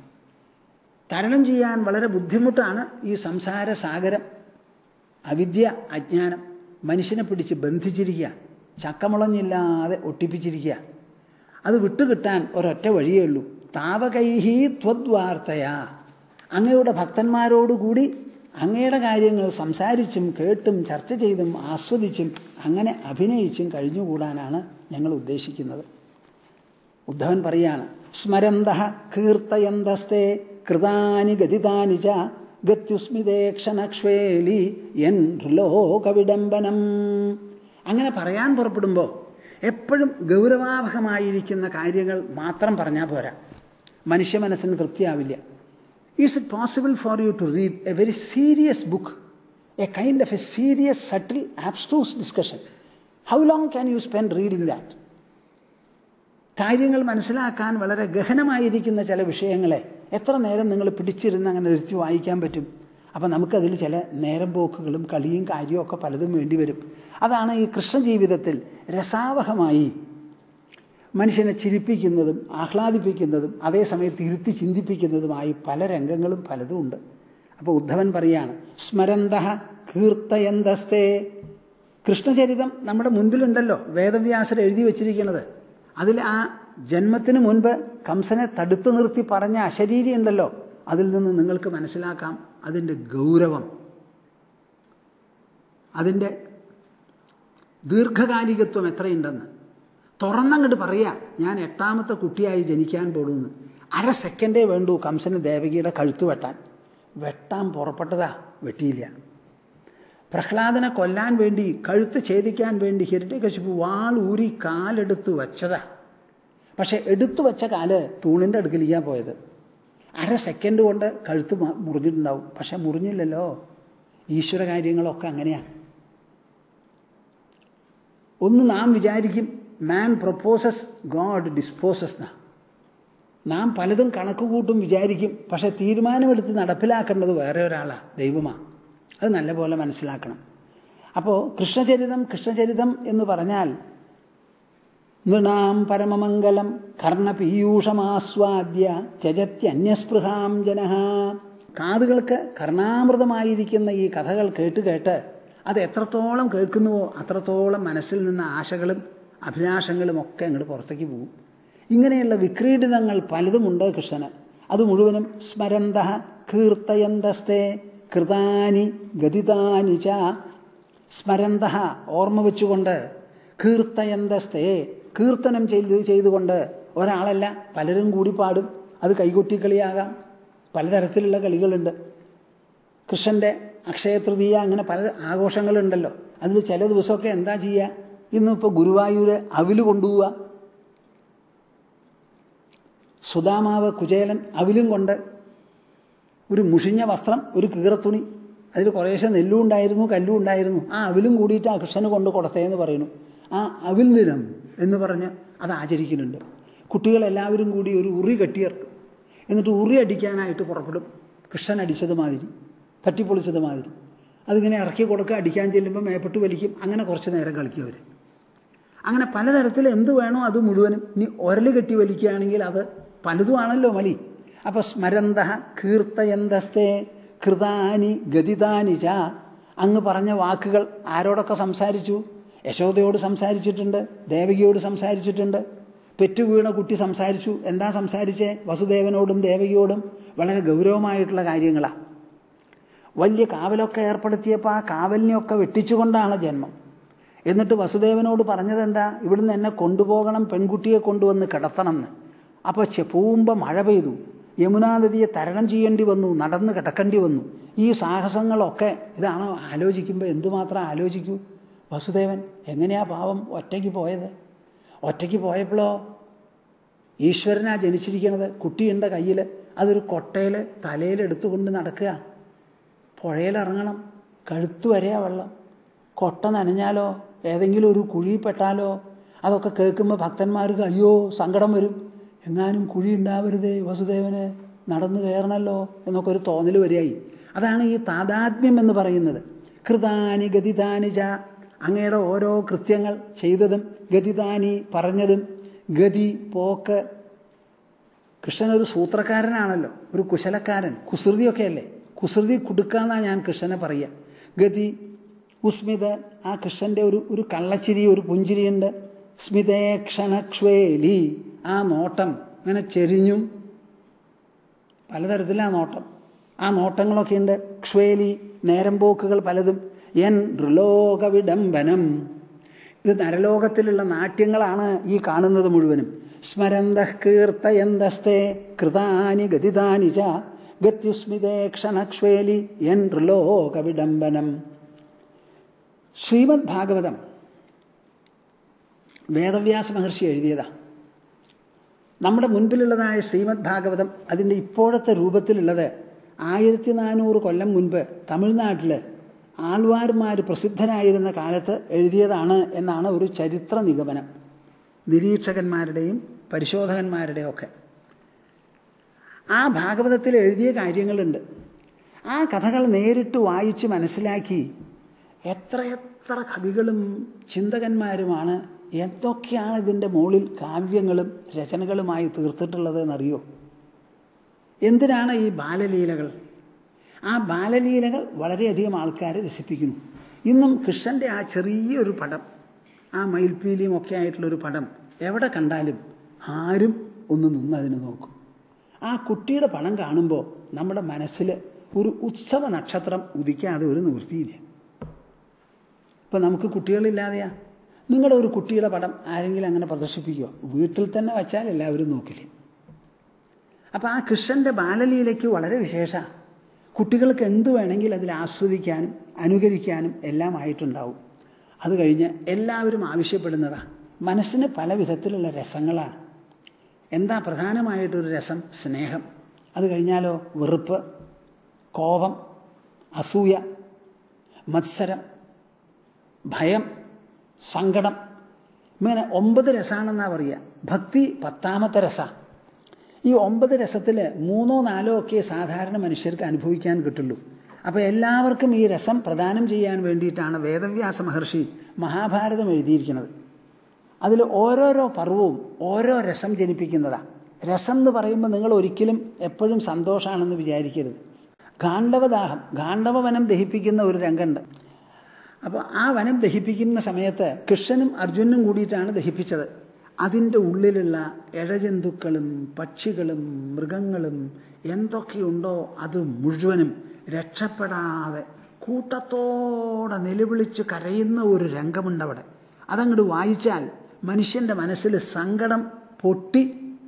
തരണം ചെയ്യാൻ വളരെ ബുദ്ധിമുട്ടാണ് ഈ സംസാര സാഗരം അവിദ്യ അജ്ഞാനം മനുഷ്യനെ പിടിച്ച് ബന്ധിച്ചിരിക്കുക ചക്കമുളഞ്ഞില്ലാതെ ഒട്ടിപ്പിച്ചിരിക്കുക അത് വിട്ടുകിട്ടാൻ ഒരൊറ്റ വഴിയേ ഉള്ളൂ താവകൈഹി ത്വദ്വാർത്തയാ അങ്ങയുടെ ഭക്തന്മാരോടുകൂടി അങ്ങയുടെ കാര്യങ്ങൾ സംസാരിച്ചും കേട്ടും ചർച്ച ചെയ്തും ആസ്വദിച്ചും അങ്ങനെ അഭിനയിച്ചും കഴിഞ്ഞുകൂടാനാണ് ഞങ്ങൾ ഉദ്ദേശിക്കുന്നത് ഉദ്ധവൻ പറയാണ് സ്മരന്ത കീർത്തയന്തസ്തേ കൃതാനി ഗതിതാനി ച ഗത്യുസ്മിതേക്ഷണക്ഷ്വേലി എൻ ലോകവിഡംബനം അങ്ങനെ പറയാൻ പുറപ്പെടുമ്പോൾ എപ്പോഴും ഗൗരവാവഹമായിരിക്കുന്ന കാര്യങ്ങൾ മാത്രം പറഞ്ഞാൽ പോരാ മനുഷ്യ മനസ്സിന് തൃപ്തിയാവില്ല is it possible for you to read a very serious book a kind of a serious subtle abstruse discussion how long can you spend reading that കാര്യങ്ങൾ മനസ്സിലാക്കാൻ വളരെ ഗഹനമായിരിക്കുന്ന ചില വിഷയങ്ങളെ എത്ര നേരം നിങ്ങൾ പിടിച്ചിരുന്ന് അങ്ങനെ നിർത്തി വായിക്കാൻ പറ്റും അപ്പം നമുക്കതിൽ ചില നേരം പോക്കുകളും കളിയും കാര്യവും ഒക്കെ പലതും വേണ്ടി വരും അതാണ് ഈ കൃഷ്ണജീവിതത്തിൽ രസാവഹമായി മനുഷ്യനെ ചിരിപ്പിക്കുന്നതും ആഹ്ലാദിപ്പിക്കുന്നതും അതേസമയത്ത് ഇരുത്തി ചിന്തിപ്പിക്കുന്നതുമായി പല രംഗങ്ങളും പലതും ഉണ്ട് അപ്പോൾ ഉദ്ധവൻ പറയാണ് സ്മരന്ത കീർത്തയന്തസ്തേ കൃഷ്ണചരിതം നമ്മുടെ മുൻപിലുണ്ടല്ലോ വേദവ്യാസർ എഴുതി വച്ചിരിക്കുന്നത് അതിൽ ആ ജന്മത്തിന് മുൻപ് കംസനെ തടുത്തു നിർത്തി പറഞ്ഞ അശരീരി ഉണ്ടല്ലോ അതിൽ നിന്ന് നിങ്ങൾക്ക് മനസ്സിലാക്കാം അതിൻ്റെ ഗൗരവം അതിൻ്റെ ദീർഘകാലികത്വം എത്രയുണ്ടെന്ന് തുറന്നങ്ങോട്ട് പറയാ ഞാൻ എട്ടാമത്തെ കുട്ടിയായി ജനിക്കാൻ പോകുന്നു അര സെക്കൻഡേ വേണ്ടൂ കംസന് ദേവകിയുടെ കഴുത്ത് വെട്ടാൻ വെട്ടാൻ പുറപ്പെട്ടതാ വെട്ടിയില്ല പ്രഹ്ലാദനെ കൊല്ലാൻ വേണ്ടി കഴുത്ത് ഛേദിക്കാൻ വേണ്ടി ഹിരണ്യകശിപ്പ് വാൾ ഊരി കാലെടുത്ത് വച്ചതാ പക്ഷെ എടുത്തു വെച്ച കാല് തൂണിൻ്റെ അടുക്കലിക്കാൻ പോയത് അര സെക്കൻഡ് കൊണ്ട് കഴുത്ത് മുറിഞ്ഞിട്ടുണ്ടാവും പക്ഷെ മുറിഞ്ഞില്ലല്ലോ ഈശ്വര കാര്യങ്ങളൊക്കെ അങ്ങനെയാണ് ഒന്ന് നാം വിചാരിക്കും മാൻ പ്രൊപ്പോസസ് ഗോഡ് ഡിസ്പോസസ് എന്നാ നാം പലതും കണക്ക് കൂട്ടും വിചാരിക്കും പക്ഷെ തീരുമാനമെടുത്ത് നടപ്പിലാക്കേണ്ടത് വേറെ ഒരാളാണ് ദൈവമാണ് അത് നല്ലപോലെ മനസ്സിലാക്കണം അപ്പോൾ കൃഷ്ണചരിതം കൃഷ്ണചരിതം എന്ന് പറഞ്ഞാൽ നൃണാം പരമമംഗലം കർണപീയൂഷമാസ്വാദ്യ ത്യജത്യന്യസ്പൃഹാം ജന കാതുകൾക്ക് കർണാമൃതമായിരിക്കുന്ന ഈ കഥകൾ കേട്ട് കേട്ട് അത് എത്രത്തോളം കേൾക്കുന്നുവോ അത്രത്തോളം മനസ്സിൽ നിന്ന് ആശകളും അഭിലാഷങ്ങളും ഒക്കെ അങ്ങോട്ട് പുറത്തേക്ക് പോകും ഇങ്ങനെയുള്ള വിക്രീഡിതങ്ങൾ പലതുമുണ്ട് കൃഷ്ണന് അത് മുഴുവനും സ്മരന്ത കീർത്തയന്തസ്തേ കൃതാനി ഗതിതാനി ച സ്മരന്ത ഓർമ്മ വെച്ചുകൊണ്ട് കീർത്തയന്തസ്തേ കീർത്തനം ചെയ്ത് ചെയ്തുകൊണ്ട് ഒരാളല്ല പലരും കൂടി പാടും അത് കൈകൊട്ടിക്കളിയാകാം പലതരത്തിലുള്ള കളികളുണ്ട് കൃഷ്ണൻ്റെ അക്ഷയതൃതീയ അങ്ങനെ പല ആഘോഷങ്ങളുണ്ടല്ലോ അതിൽ ചില ദിവസമൊക്കെ എന്താ ചെയ്യുക ഇന്നിപ്പോൾ ഗുരുവായൂർ അവില് കൊണ്ടുപോവുക സുധാമാവ് കുചേലൻ അവിലും കൊണ്ട് ഒരു മുഷിഞ്ഞ വസ്ത്രം ഒരു കീറത്തുണി അതിൽ കുറേശ്ശെ നെല്ലും ഉണ്ടായിരുന്നു കല്ലും ഉണ്ടായിരുന്നു ആ അവിലും കൂടിയിട്ട് ആ കൃഷ്ണന് കൊണ്ട് കൊടുത്തേന്ന് പറയുന്നു ആ അവിൽ ദിനം എന്ന് പറഞ്ഞ് അത് ആചരിക്കുന്നുണ്ട് കുട്ടികളെല്ലാവരും കൂടി ഒരു ഉറി കെട്ടിയിറക്കും എന്നിട്ട് ഉറി അടിക്കാനായിട്ട് പുറപ്പെടും കൃഷ്ണൻ അടിച്ചത് മാതിരി തട്ടിപ്പൊളിച്ചത് മാതിരി അതിങ്ങനെ ഇറക്കി കൊടുക്കുക അടിക്കാൻ ചെല്ലുമ്പോൾ മേപ്പെട്ട് വലിക്കും അങ്ങനെ കുറച്ച് നേരം കളിക്കും അവർ അങ്ങനെ പലതരത്തിൽ എന്ത് വേണോ അത് മുഴുവനും ഇനി ഒരൽ കെട്ടി വലിക്കുകയാണെങ്കിൽ അത് പലതുമാണല്ലോ മലി അപ്പോൾ സ്മരന്ത കീർത്തയന്തസ്തേ കൃതാനി ഗതിതാനി ച അങ്ങ് പറഞ്ഞ വാക്കുകൾ ആരോടൊക്കെ സംസാരിച്ചു യശോദയോട് സംസാരിച്ചിട്ടുണ്ട് ദേവകിയോട് സംസാരിച്ചിട്ടുണ്ട് പെറ്റു വീണ കുട്ടി സംസാരിച്ചു എന്താ സംസാരിച്ചേ വസുദേവനോടും ദേവകിയോടും വളരെ ഗൗരവമായിട്ടുള്ള കാര്യങ്ങളാണ് വലിയ കാവലൊക്കെ ഏർപ്പെടുത്തിയപ്പോൾ ആ കാവലിനെയൊക്കെ വെട്ടിച്ചുകൊണ്ടാണ് ജന്മം എന്നിട്ട് വസുദേവനോട് പറഞ്ഞതെന്താ ഇവിടുന്ന് എന്നെ കൊണ്ടുപോകണം പെൺകുട്ടിയെ കൊണ്ടുവന്ന് കിടത്തണം എന്ന് അപ്പോൾ പോകുമ്പോൾ മഴ പെയ്തു യമുനാ നദിയെ തരണം ചെയ്യേണ്ടി വന്നു നടന്ന് കിടക്കേണ്ടി വന്നു ഈ സാഹസങ്ങളൊക്കെ ഇതാണ് ആലോചിക്കുമ്പോൾ എന്തുമാത്രം ആലോചിക്കൂ വസുദേവൻ എങ്ങനെയാ പാവം ഒറ്റയ്ക്ക് പോയത് ഒറ്റയ്ക്ക് പോയപ്പോഴോ ഈശ്വരനാ ജനിച്ചിരിക്കുന്നത് കുട്ടിയുണ്ട് കയ്യിൽ അതൊരു കൊട്ടയിൽ തലയിൽ എടുത്തുകൊണ്ട് നടക്കുക പുഴയിലിറങ്ങണം കഴുത്ത് വരെയാ വെള്ളം കൊട്ട നനഞ്ഞാലോ ഏതെങ്കിലും ഒരു കുഴിപ്പെട്ടാലോ അതൊക്കെ കേൾക്കുമ്പോൾ ഭക്തന്മാർക്ക് അയ്യോ സങ്കടം വരും എങ്ങാനും കുഴി ഉണ്ടാവരുതേ വസുദേവന് നടന്നു കയറണമല്ലോ എന്നൊക്കെ ഒരു തോന്നൽ വരികയായി അതാണ് ഈ താതാത്മ്യം എന്ന് പറയുന്നത് കൃതാനി ഗതിതാനി ച അങ്ങയുടെ ഓരോ കൃത്യങ്ങൾ ചെയ്തതും ഗതിതാനി പറഞ്ഞതും ഗതി പോക്ക് കൃഷ്ണൻ ഒരു സൂത്രക്കാരനാണല്ലോ ഒരു കുശലക്കാരൻ കുസൃതിയൊക്കെ അല്ലേ കുസൃതി കുടുക്കാന്നാണ് ഞാൻ കൃഷ്ണനെ പറയുക ഗതി ഉസ്മിത ആ കൃഷ്ണൻ്റെ ഒരു ഒരു കള്ളച്ചിരി ഒരു പുഞ്ചിരിയുണ്ട് സ്മിതേ ക്ഷണക്ഷ്വേലി ആ നോട്ടം അങ്ങനെ ചെരിഞ്ഞും പലതരത്തിലാ നോട്ടം ആ നോട്ടങ്ങളൊക്കെ ഉണ്ട് ക്ഷ്വേലി നേരം പോക്കുകൾ പലതും എൻ ഋലോക വിഡംബനം ഇത് നരലോകത്തിലുള്ള നാട്യങ്ങളാണ് ഈ കാണുന്നത് മുഴുവനും സ്മരന്ത കീർത്തയന്തസ്തേ കൃതാനി ഗതിതാനി ച ഗത്യുസ്മിതേ ക്ഷണക്ഷ്വേലി എൻ ഋലോക വിഡംബനം ശ്രീമദ് ഭാഗവതം വേദവ്യാസ മഹർഷി എഴുതിയതാ നമ്മുടെ മുൻപിലുള്ളതായ ശ്രീമദ് ഭാഗവതം അതിൻ്റെ ഇപ്പോഴത്തെ രൂപത്തിലുള്ളത് ആയിരത്തി നാനൂറ് കൊല്ലം മുൻപ് തമിഴ്നാട്ടിൽ ആൾവാർമാർ പ്രസിദ്ധനായിരുന്ന കാലത്ത് എഴുതിയതാണ് എന്നാണ് ഒരു ചരിത്ര നിഗമനം നിരീക്ഷകന്മാരുടെയും പരിശോധകന്മാരുടെയും ഒക്കെ ആ ഭാഗവതത്തിൽ എഴുതിയ കാര്യങ്ങളുണ്ട് ആ കഥകൾ നേരിട്ട് വായിച്ച് മനസ്സിലാക്കി എത്രയെത്ര കവികളും ചിന്തകന്മാരുമാണ് എന്തൊക്കെയാണ് ഇതിൻ്റെ മുകളിൽ കാവ്യങ്ങളും രചനകളുമായി തീർത്തിട്ടുള്ളത് എന്നറിയോ എന്തിനാണ് ഈ ബാലലീലകൾ ആ ബാലലീലകൾ വളരെയധികം ആൾക്കാരെ രസിപ്പിക്കുന്നു ഇന്നും കൃഷ്ണൻ്റെ ആ ചെറിയൊരു പടം ആ മയിൽപ്പീലിയും ഒക്കെ ആയിട്ടുള്ളൊരു പടം എവിടെ കണ്ടാലും ആരും ഒന്ന് നിന്ന് അതിന് നോക്കും ആ കുട്ടിയുടെ പടം കാണുമ്പോൾ നമ്മുടെ മനസ്സിൽ ഒരു ഉത്സവ നക്ഷത്രം ഉദിക്കാതെ ഒരു നിവൃത്തിയില്ല ഇപ്പം നമുക്ക് കുട്ടികളില്ലാതെയാ നിങ്ങളുടെ ഒരു കുട്ടിയുടെ പടം ആരെങ്കിലും അങ്ങനെ പ്രദർശിപ്പിക്കുമോ വീട്ടിൽ തന്നെ വച്ചാൽ എല്ലാവരും നോക്കില്ലേ അപ്പോൾ ആ കൃഷ്ണൻ്റെ ബാലലീലയ്ക്ക് വളരെ വിശേഷമാണ് കുട്ടികൾക്ക് എന്ത് വേണമെങ്കിൽ അതിൽ ആസ്വദിക്കാനും അനുകരിക്കാനും എല്ലാം ആയിട്ടുണ്ടാവും അത് കഴിഞ്ഞ് എല്ലാവരും ആവശ്യപ്പെടുന്നതാ മനസ്സിന് പല വിധത്തിലുള്ള രസങ്ങളാണ് എന്താ പ്രധാനമായിട്ടൊരു രസം സ്നേഹം അത് കഴിഞ്ഞാലോ വെറുപ്പ് കോപം അസൂയ മത്സരം ഭയം സങ്കടം ഇങ്ങനെ ഒമ്പത് രസമാണെന്നാണ് പറയുക ഭക്തി പത്താമത്തെ രസമാണ് ഈ ഒമ്പത് രസത്തിൽ മൂന്നോ നാലോ ഒക്കെ സാധാരണ മനുഷ്യർക്ക് അനുഭവിക്കാൻ കിട്ടുള്ളൂ അപ്പോൾ എല്ലാവർക്കും ഈ രസം പ്രദാനം ചെയ്യാൻ വേണ്ടിയിട്ടാണ് വേദവ്യാസ മഹർഷി മഹാഭാരതം എഴുതിയിരിക്കുന്നത് അതിൽ ഓരോരോ പർവവും ഓരോ രസം ജനിപ്പിക്കുന്നതാണ് രസം എന്ന് പറയുമ്പോൾ നിങ്ങൾ ഒരിക്കലും എപ്പോഴും സന്തോഷമാണെന്ന് വിചാരിക്കരുത് ഗാണ്ഡവദാഹം ഗാണ്ഡവ വനം ദഹിപ്പിക്കുന്ന ഒരു രംഗമുണ്ട് അപ്പോൾ ആ വനം ദഹിപ്പിക്കുന്ന സമയത്ത് കൃഷ്ണനും അർജുനും കൂടിയിട്ടാണ് ദഹിപ്പിച്ചത് അതിൻ്റെ ഉള്ളിലുള്ള ഇഴജന്തുക്കളും പക്ഷികളും മൃഗങ്ങളും എന്തൊക്കെയുണ്ടോ അത് മുഴുവനും രക്ഷപ്പെടാതെ കൂട്ടത്തോടെ നിലവിളിച്ച് കരയുന്ന ഒരു രംഗമുണ്ട് അവിടെ അതങ്ങോട്ട് വായിച്ചാൽ മനുഷ്യൻ്റെ മനസ്സിൽ സങ്കടം പൊട്ടി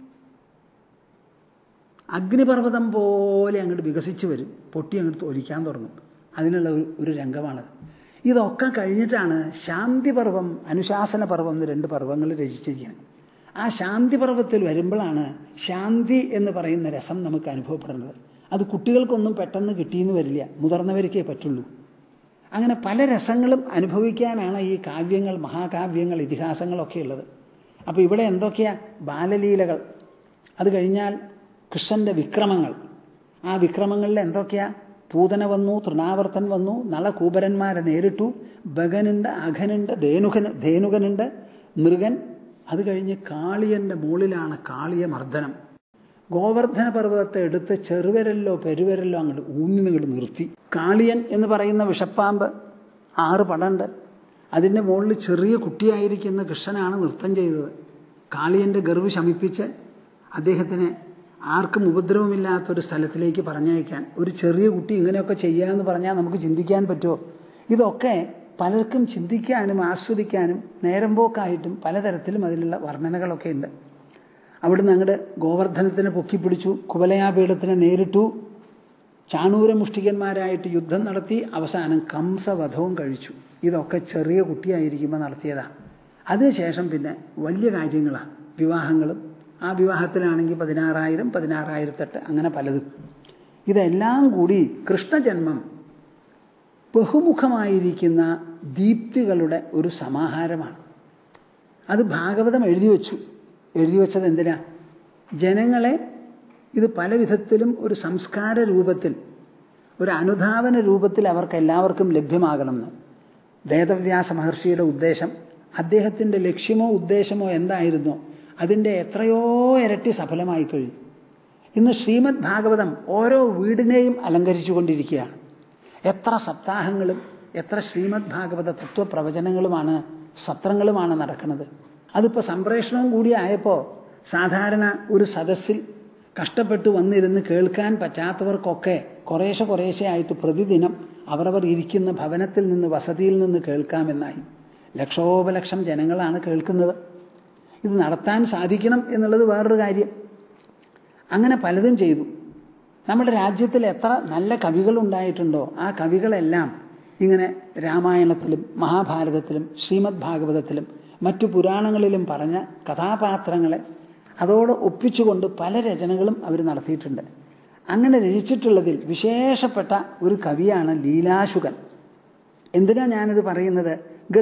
അഗ്നിപർവ്വതം പോലെ അങ്ങോട്ട് വികസിച്ച് വരും പൊട്ടി അങ്ങോട്ട് ഒലിക്കാൻ തുടങ്ങും അതിനുള്ള ഒരു ഒരു രംഗമാണത് ഇതൊക്കെ കഴിഞ്ഞിട്ടാണ് ശാന്തിപർവം അനുശാസന പർവം എന്ന് രണ്ട് പർവ്വങ്ങൾ രചിച്ചിരിക്കുന്നത് ആ ശാന്തിപർവത്തിൽ വരുമ്പോഴാണ് ശാന്തി എന്ന് പറയുന്ന രസം നമുക്ക് അനുഭവപ്പെടുന്നത് അത് കുട്ടികൾക്കൊന്നും പെട്ടെന്ന് കിട്ടിയെന്ന് വരില്ല മുതിർന്നവർക്കേ പറ്റുള്ളൂ അങ്ങനെ പല രസങ്ങളും അനുഭവിക്കാനാണ് ഈ കാവ്യങ്ങൾ മഹാകാവ്യങ്ങൾ ഇതിഹാസങ്ങളൊക്കെ ഉള്ളത് അപ്പോൾ ഇവിടെ എന്തൊക്കെയാ ബാലലീലകൾ അത് കഴിഞ്ഞാൽ കൃഷ്ണൻ്റെ വിക്രമങ്ങൾ ആ വിക്രമങ്ങളിൽ എന്തൊക്കെയാ പൂതന വന്നു തൃണാവർത്തൻ വന്നു നളകൂപരന്മാരെ നേരിട്ടു ബഗനുണ്ട് അഘനുണ്ട് ധേനുകൻ ധേനുകനുണ്ട് മൃഗൻ അത് കഴിഞ്ഞ് കാളിയൻ്റെ മുകളിലാണ് കാളിയ മർദ്ദനം ഗോവർദ്ധന പർവ്വതത്തെ എടുത്ത് ചെറുവിരലിലോ പെരുവിരലിലോ അങ്ങോട്ട് ഊന്നി അങ്ങോട്ട് നിർത്തി കാളിയൻ എന്ന് പറയുന്ന വിഷപ്പാമ്പ് ആറ് പടമുണ്ട് അതിൻ്റെ മുകളിൽ ചെറിയ കുട്ടിയായിരിക്കുന്ന കൃഷ്ണനാണ് നൃത്തം ചെയ്തത് കാളിയൻ്റെ ഗർവ് ശമിപ്പിച്ച് അദ്ദേഹത്തിനെ ആർക്കും ഉപദ്രവമില്ലാത്തൊരു സ്ഥലത്തിലേക്ക് പറഞ്ഞയക്കാൻ ഒരു ചെറിയ കുട്ടി ഇങ്ങനെയൊക്കെ ചെയ്യാമെന്ന് പറഞ്ഞാൽ നമുക്ക് ചിന്തിക്കാൻ പറ്റുമോ ഇതൊക്കെ പലർക്കും ചിന്തിക്കാനും ആസ്വദിക്കാനും നേരം പോക്കായിട്ടും പലതരത്തിലും അതിലുള്ള വർണ്ണനകളൊക്കെ ഉണ്ട് അവിടുന്ന് അങ്ങോട്ട് ഗോവർദ്ധനത്തിനെ പൊക്കിപ്പിടിച്ചു കുവലയാപീഠത്തിനെ നേരിട്ടു ചാണൂര മുഷ്ടികന്മാരായിട്ട് യുദ്ധം നടത്തി അവസാനം കംസവധവും കഴിച്ചു ഇതൊക്കെ ചെറിയ കുട്ടിയായിരിക്കുമ്പോൾ നടത്തിയതാണ് അതിനുശേഷം പിന്നെ വലിയ കാര്യങ്ങളാണ് വിവാഹങ്ങളും ആ വിവാഹത്തിലാണെങ്കിൽ പതിനാറായിരം പതിനാറായിരത്തെട്ട് അങ്ങനെ പലതും ഇതെല്ലാം കൂടി കൃഷ്ണജന്മം ബഹുമുഖമായിരിക്കുന്ന ദീപ്തികളുടെ ഒരു സമാഹാരമാണ് അത് ഭാഗവതം എഴുതി വച്ചു എഴുതി വച്ചത് എന്തിനാ ജനങ്ങളെ ഇത് പല വിധത്തിലും ഒരു സംസ്കാര രൂപത്തിൽ ഒരു അനുധാവന രൂപത്തിൽ അവർക്ക് എല്ലാവർക്കും ലഭ്യമാകണമെന്ന് വേദവ്യാസ മഹർഷിയുടെ ഉദ്ദേശം അദ്ദേഹത്തിൻ്റെ ലക്ഷ്യമോ ഉദ്ദേശമോ എന്തായിരുന്നോ അതിൻ്റെ എത്രയോ ഇരട്ടി സഫലമായി കഴിഞ്ഞു ഇന്ന് ശ്രീമദ് ഭാഗവതം ഓരോ വീടിനെയും അലങ്കരിച്ചു കൊണ്ടിരിക്കുകയാണ് എത്ര സപ്താഹങ്ങളും എത്ര ശ്രീമദ് ഭാഗവത തത്വപ്രവചനങ്ങളുമാണ് സത്രങ്ങളുമാണ് നടക്കുന്നത് അതിപ്പോൾ സംപ്രേഷണവും കൂടി ആയപ്പോൾ സാധാരണ ഒരു സദസ്സിൽ കഷ്ടപ്പെട്ട് വന്നിരുന്ന് കേൾക്കാൻ പറ്റാത്തവർക്കൊക്കെ കുറേശ്ശെ കുറേശ്ശെ ആയിട്ട് പ്രതിദിനം അവരവർ ഇരിക്കുന്ന ഭവനത്തിൽ നിന്ന് വസതിയിൽ നിന്ന് കേൾക്കാമെന്നായി ലക്ഷോപലക്ഷം ജനങ്ങളാണ് കേൾക്കുന്നത് ഇത് നടത്താൻ സാധിക്കണം എന്നുള്ളത് വേറൊരു കാര്യം അങ്ങനെ പലതും ചെയ്തു നമ്മുടെ രാജ്യത്തിൽ എത്ര നല്ല കവികളുണ്ടായിട്ടുണ്ടോ ആ കവികളെല്ലാം ഇങ്ങനെ രാമായണത്തിലും മഹാഭാരതത്തിലും ശ്രീമദ് ഭാഗവതത്തിലും മറ്റു പുരാണങ്ങളിലും പറഞ്ഞ കഥാപാത്രങ്ങളെ അതോട് ഒപ്പിച്ചുകൊണ്ട് പല രചനകളും അവർ നടത്തിയിട്ടുണ്ട് അങ്ങനെ രചിച്ചിട്ടുള്ളതിൽ വിശേഷപ്പെട്ട ഒരു കവിയാണ് ലീലാശുകൻ എന്തിനാ ഞാനിത് പറയുന്നത്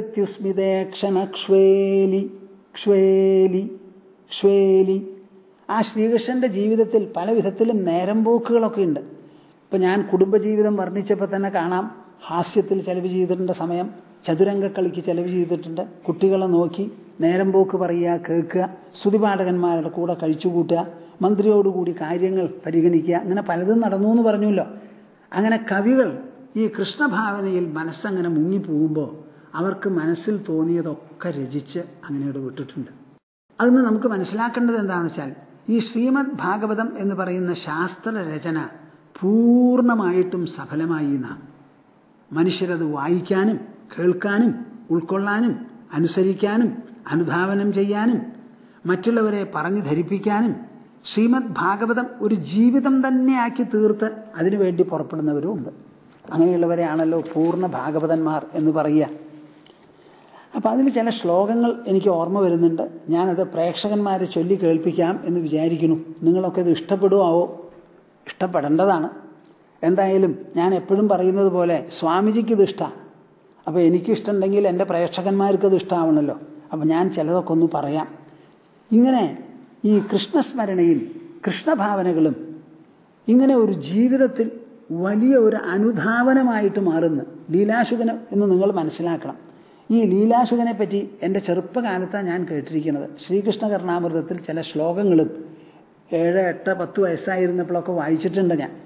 ഗത്യുസ്മിതേക്ഷണക്ഷ്വേലി ക്ഷ്വേലി ക്ഷ്വേലി ആ ശ്രീകൃഷ്ണൻ്റെ ജീവിതത്തിൽ പല വിധത്തിലും നേരം പോക്കുകളൊക്കെ ഉണ്ട് ഇപ്പം ഞാൻ കുടുംബജീവിതം വർണ്ണിച്ചപ്പോൾ തന്നെ കാണാം ഹാസ്യത്തിൽ ചെലവ് ചെയ്തിട്ടുണ്ട് സമയം ചതുരംഗക്കളിക്ക് ചെലവ് ചെയ്തിട്ടുണ്ട് കുട്ടികളെ നോക്കി നേരം പോക്ക് പറയുക കേൾക്കുക സ്തുതിപാഠകന്മാരുടെ കൂടെ കഴിച്ചുകൂട്ടുക മന്ത്രിയോടുകൂടി കാര്യങ്ങൾ പരിഗണിക്കുക അങ്ങനെ പലതും നടന്നു എന്ന് പറഞ്ഞല്ലോ അങ്ങനെ കവികൾ ഈ കൃഷ്ണഭാവനയിൽ മനസ്സങ്ങനെ മുങ്ങിപ്പോകുമ്പോൾ അവർക്ക് മനസ്സിൽ തോന്നിയതൊക്കെ രചിച്ച് അങ്ങനെയോട് വിട്ടിട്ടുണ്ട് അതിന് നമുക്ക് മനസ്സിലാക്കേണ്ടത് എന്താണെന്ന് വെച്ചാൽ ഈ ശ്രീമദ് ഭാഗവതം എന്ന് പറയുന്ന ശാസ്ത്ര രചന പൂർണ്ണമായിട്ടും സഫലമായി എന്നാ മനുഷ്യരത് വായിക്കാനും കേൾക്കാനും ഉൾക്കൊള്ളാനും അനുസരിക്കാനും അനുധാവനം ചെയ്യാനും മറ്റുള്ളവരെ പറഞ്ഞു ധരിപ്പിക്കാനും ശ്രീമദ് ഭാഗവതം ഒരു ജീവിതം തന്നെ ആക്കി തീർത്ത് അതിനുവേണ്ടി പുറപ്പെടുന്നവരും ഉണ്ട് അങ്ങനെയുള്ളവരെയാണല്ലോ പൂർണ്ണ ഭാഗവതന്മാർ എന്ന് പറയുക അപ്പോൾ അതിൽ ചില ശ്ലോകങ്ങൾ എനിക്ക് ഓർമ്മ വരുന്നുണ്ട് ഞാനത് പ്രേക്ഷകന്മാരെ ചൊല്ലി കേൾപ്പിക്കാം എന്ന് വിചാരിക്കുന്നു നിങ്ങളൊക്കെ ഇത് ഇഷ്ടപ്പെടുമാവോ ഇഷ്ടപ്പെടേണ്ടതാണ് എന്തായാലും ഞാൻ എപ്പോഴും പറയുന്നത് പോലെ സ്വാമിജിക്ക് ഇത് ഇഷ്ടമാണ് അപ്പോൾ എനിക്കിഷ്ടമുണ്ടെങ്കിൽ എൻ്റെ പ്രേക്ഷകന്മാർക്ക് അത് ഇഷ്ടമാവണമല്ലോ അപ്പോൾ ഞാൻ ചിലതൊക്കെ ഒന്ന് പറയാം ഇങ്ങനെ ഈ കൃഷ്ണസ്മരണയും കൃഷ്ണഭാവനകളും ഇങ്ങനെ ഒരു ജീവിതത്തിൽ വലിയ ഒരു അനുധാവനമായിട്ട് മാറുന്നു ലീലാശുകന് എന്ന് നിങ്ങൾ മനസ്സിലാക്കണം ഈ ലീലാശുകനെ പറ്റി എൻ്റെ ചെറുപ്പകാലത്താണ് ഞാൻ കേട്ടിരിക്കുന്നത് ശ്രീകൃഷ്ണ കർണാമൃതത്തിൽ ചില ശ്ലോകങ്ങളും ഏഴ് എട്ട് പത്ത് വയസ്സായിരുന്നപ്പോഴൊക്കെ വായിച്ചിട്ടുണ്ട് ഞാൻ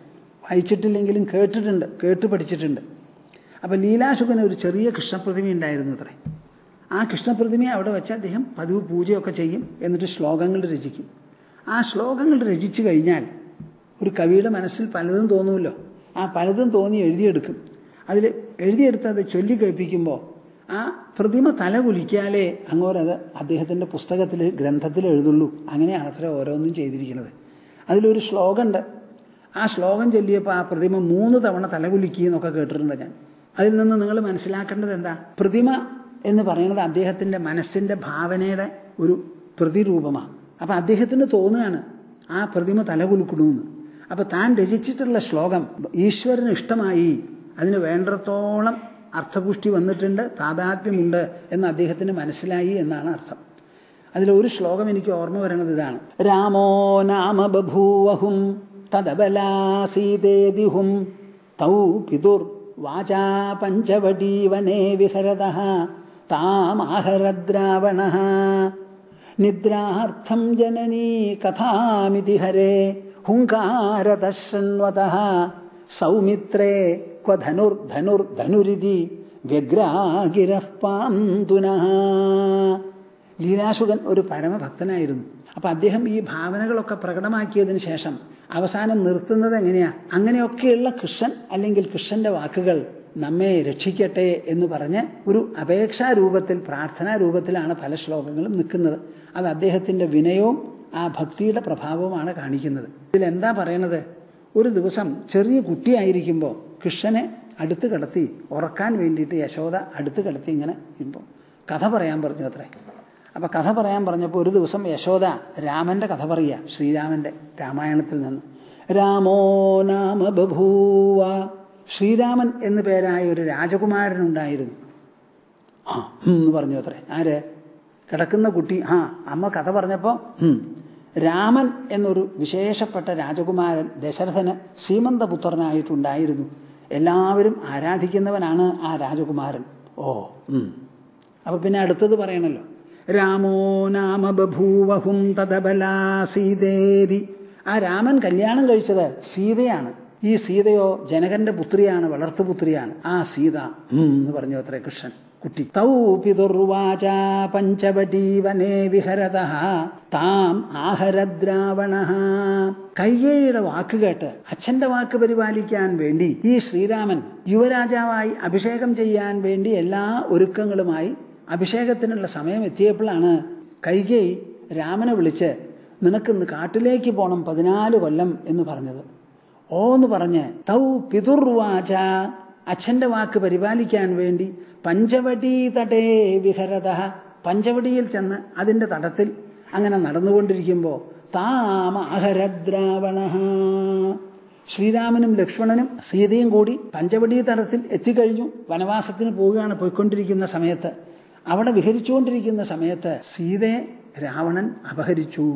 വായിച്ചിട്ടില്ലെങ്കിലും കേട്ടിട്ടുണ്ട് കേട്ട് പഠിച്ചിട്ടുണ്ട് അപ്പം ലീലാശുഖന് ഒരു ചെറിയ കൃഷ്ണപ്രതിമ ഉണ്ടായിരുന്നു അത്രേ ആ കൃഷ്ണപ്രതിമയെ അവിടെ വെച്ച് അദ്ദേഹം പതിവ് പൂജയൊക്കെ ചെയ്യും എന്നിട്ട് ശ്ലോകങ്ങൾ രചിക്കും ആ ശ്ലോകങ്ങൾ രചിച്ചു കഴിഞ്ഞാൽ ഒരു കവിയുടെ മനസ്സിൽ പലതും തോന്നുമല്ലോ ആ പലതും തോന്നി എഴുതിയെടുക്കും അതിൽ എഴുതിയെടുത്ത് അത് ചൊല്ലി കേൾപ്പിക്കുമ്പോൾ ആ പ്രതിമ തല കുലിക്കാലേ അങ്ങോരത് അദ്ദേഹത്തിൻ്റെ പുസ്തകത്തിൽ ഗ്രന്ഥത്തിൽ എഴുതുള്ളൂ അങ്ങനെയാണ് അത്ര ഓരോന്നും ചെയ്തിരിക്കുന്നത് അതിലൊരു ശ്ലോകമുണ്ട് ആ ശ്ലോകം ചൊല്ലിയപ്പോൾ ആ പ്രതിമ മൂന്ന് തവണ തലകുലുക്കി എന്നൊക്കെ കേട്ടിട്ടുണ്ട് ഞാൻ അതിൽ നിന്ന് നിങ്ങൾ മനസ്സിലാക്കേണ്ടത് എന്താ പ്രതിമ എന്ന് പറയുന്നത് അദ്ദേഹത്തിൻ്റെ മനസ്സിൻ്റെ ഭാവനയുടെ ഒരു പ്രതിരൂപമാണ് അപ്പോൾ അദ്ദേഹത്തിന് തോന്നുകയാണ് ആ പ്രതിമ തലകുലുക്കണമെന്ന് അപ്പോൾ താൻ രചിച്ചിട്ടുള്ള ശ്ലോകം ഈശ്വരന് ഇഷ്ടമായി അതിന് വേണ്ടത്തോളം അർത്ഥപുഷ്ടി വന്നിട്ടുണ്ട് താതാത്മ്യമുണ്ട് എന്ന് അദ്ദേഹത്തിന് മനസ്സിലായി എന്നാണ് അർത്ഥം അതിലൊരു ശ്ലോകം എനിക്ക് ഓർമ്മ വരണത് ഇതാണ് രാമോ നാമ ബഭൂവഹും തദബലാസീതേതിഹും തൗ പിതുർ വാചാ പഞ്ചവടീവനേ വിഹരത താമാഹരദ്രാവണ നിദ്രാർത്ഥം ജനനീ കഥാമിതി ഹരേ ഹുങ്കാരത ശൃണ്വത സൗമിത്രേ ക്വ ധനുർധനുർധനുരിതി വ്യഗ്രാഗിരഃ പാന്തുനഃ ലീലാശുകൻ ഒരു പരമഭക്തനായിരുന്നു അപ്പം അദ്ദേഹം ഈ ഭാവനകളൊക്കെ പ്രകടമാക്കിയതിന് ശേഷം അവസാനം നിർത്തുന്നത് എങ്ങനെയാ അങ്ങനെയൊക്കെയുള്ള കൃഷ്ണൻ അല്ലെങ്കിൽ കൃഷ്ണന്റെ വാക്കുകൾ നമ്മെ രക്ഷിക്കട്ടെ എന്ന് പറഞ്ഞ് ഒരു അപേക്ഷാ രൂപത്തിൽ പ്രാർത്ഥനാ രൂപത്തിലാണ് പല ശ്ലോകങ്ങളും നിൽക്കുന്നത് അത് അദ്ദേഹത്തിൻ്റെ വിനയവും ആ ഭക്തിയുടെ പ്രഭാവവുമാണ് കാണിക്കുന്നത് ഇതിലെന്താ പറയണത് ഒരു ദിവസം ചെറിയ കുട്ടിയായിരിക്കുമ്പോൾ കൃഷ്ണനെ അടുത്ത് കിടത്തി ഉറക്കാൻ വേണ്ടിയിട്ട് യശോദ അടുത്ത് കിടത്തി ഇങ്ങനെ ഇരിക്കുമ്പോൾ കഥ പറയാൻ പറഞ്ഞു അത്രേ അപ്പോൾ കഥ പറയാൻ പറഞ്ഞപ്പോൾ ഒരു ദിവസം യശോദ രാമൻ്റെ കഥ പറയുക ശ്രീരാമൻ്റെ രാമായണത്തിൽ നിന്ന് രാമോ നാമ ബഭൂവ ശ്രീരാമൻ എന്നു പേരായ ഒരു രാജകുമാരനുണ്ടായിരുന്നു ആ എന്ന് പറഞ്ഞു അത്രേ ആര് കിടക്കുന്ന കുട്ടി ആ അമ്മ കഥ പറഞ്ഞപ്പോൾ രാമൻ എന്നൊരു വിശേഷപ്പെട്ട രാജകുമാരൻ ദശരഥന് സീമന്തപുത്രനായിട്ടുണ്ടായിരുന്നു എല്ലാവരും ആരാധിക്കുന്നവനാണ് ആ രാജകുമാരൻ ഓ അപ്പോൾ പിന്നെ അടുത്തത് പറയണല്ലോ രാമോ നാമ ബഭൂവഹും തദബലാ സീതേതി ആ രാമൻ കല്യാണം കഴിച്ചത് സീതയാണ് ഈ സീതയോ ജനകന്റെ പുത്രിയാണ് വളർത്തുപുത്രിയാണ് ആ സീത എന്ന് പറഞ്ഞു അത്രേ കൃഷ്ണൻ കുട്ടി തൗ പിതുർവാച പഞ്ചവടീ വനേ വിഹരത താം ആഹരദ്രാവണ കയ്യേയുടെ വാക്ക് കേട്ട് അച്ഛന്റെ വാക്ക് പരിപാലിക്കാൻ വേണ്ടി ഈ ശ്രീരാമൻ യുവരാജാവായി അഭിഷേകം ചെയ്യാൻ വേണ്ടി എല്ലാ ഒരുക്കങ്ങളുമായി അഭിഷേകത്തിനുള്ള സമയം എത്തിയപ്പോഴാണ് കൈകേയി രാമനെ വിളിച്ച് നിനക്കിന്ന് കാട്ടിലേക്ക് പോകണം പതിനാല് കൊല്ലം എന്ന് പറഞ്ഞത് ഓ എന്ന് പറഞ്ഞ് തൗ പിതുർവാച അച്ഛൻ്റെ വാക്ക് പരിപാലിക്കാൻ വേണ്ടി പഞ്ചവടി തടേ വിഹരത പഞ്ചവടിയിൽ ചെന്ന് അതിൻ്റെ തടത്തിൽ അങ്ങനെ നടന്നുകൊണ്ടിരിക്കുമ്പോൾ താമാഹരദ്രാവണ ശ്രീരാമനും ലക്ഷ്മണനും സീതയും കൂടി പഞ്ചവടി തടത്തിൽ എത്തിക്കഴിഞ്ഞു വനവാസത്തിന് പോവുകയാണ് പോയിക്കൊണ്ടിരിക്കുന്ന സമയത്ത് അവിടെ വിഹരിച്ചുകൊണ്ടിരിക്കുന്ന സമയത്ത് സീതയെ രാവണൻ അപഹരിച്ചു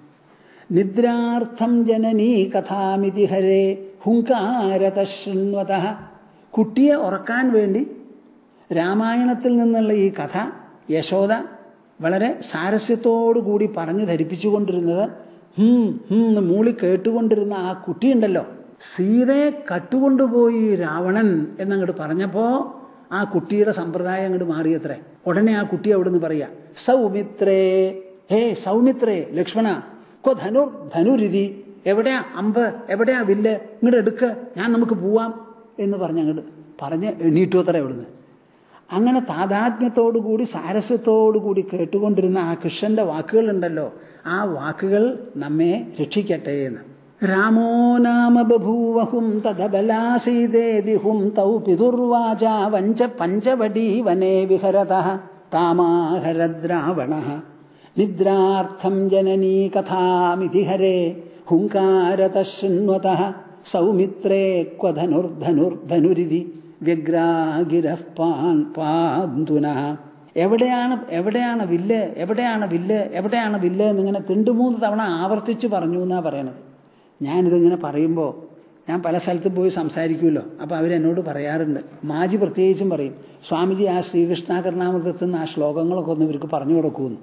നിദ്രാർത്ഥം ജനനീ കഥാമിതി ഹരേ ഹുങ്കാരത ശൃണ്വത കുട്ടിയെ ഉറക്കാൻ വേണ്ടി രാമായണത്തിൽ നിന്നുള്ള ഈ കഥ യശോദ വളരെ സാരസ്യത്തോടുകൂടി പറഞ്ഞു ധരിപ്പിച്ചുകൊണ്ടിരുന്നത് ഹും ഹും എന്ന് മൂളി കേട്ടുകൊണ്ടിരുന്ന ആ കുട്ടിയുണ്ടല്ലോ സീതയെ കട്ടുകൊണ്ടുപോയി രാവണൻ എന്നങ്ങോട്ട് പറഞ്ഞപ്പോൾ ആ കുട്ടിയുടെ സമ്പ്രദായം അങ്ങോട്ട് മാറിയത്രേ ഉടനെ ആ കുട്ടി അവിടുന്ന് പറയാ സൗമിത്രേ ഹേ സൗമിത്രേ ലക്ഷ്മണ കൊ ധനുർ ധനുരിതി എവിടെയാ അമ്പ് എവിടെയാ വില്ല് ഇങ്ങോട്ട് എടുക്ക് ഞാൻ നമുക്ക് പോവാം എന്ന് പറഞ്ഞ് അങ്ങോട്ട് പറഞ്ഞ് എണീറ്റു അത്ര അവിടുന്ന് അങ്ങനെ താതാത്മ്യത്തോടുകൂടി സാരസ്യത്തോടുകൂടി കേട്ടുകൊണ്ടിരുന്ന ആ കൃഷ്ണന്റെ വാക്കുകളുണ്ടല്ലോ ആ വാക്കുകൾ നമ്മെ രക്ഷിക്കട്ടെ എന്ന് രാമോ നാമ ബഭൂവഹും തദബലാസീതേതിഹും തൗ പിതുർവാച വഞ്ച പഞ്ചവടീ വനേ വിഹരത താമാഹരദ്രാവണ നിദ്രാർത്ഥം ജനനീ കഥാമിതി ഹരേ ഹുങ്കാരത ശൃണ്വത സൗമിത്രേ ക്വ ധനുർധനുർധനുരിതി വ്യഗ്രാഗിരഃ പാൻ പാന്തുന എവിടെയാണ് എവിടെയാണ് വില്ല് എവിടെയാണ് വില്ല് എവിടെയാണ് വില്ല് എന്നിങ്ങനെ തിണ്ടുമൂന്ന് തവണ ആവർത്തിച്ച് പറഞ്ഞു എന്നാണ് പറയണത് ഞാനിതിങ്ങനെ പറയുമ്പോൾ ഞാൻ പല സ്ഥലത്തും പോയി സംസാരിക്കുമല്ലോ അപ്പോൾ അവരെന്നോട് പറയാറുണ്ട് മാജി പ്രത്യേകിച്ചും പറയും സ്വാമിജി ആ ശ്രീകൃഷ്ണാകരണാമൃതത്തിൽ നിന്ന് ആ ശ്ലോകങ്ങളൊക്കെ ഒന്ന് ഇവർക്ക് പറഞ്ഞു കൊടുക്കുമെന്ന്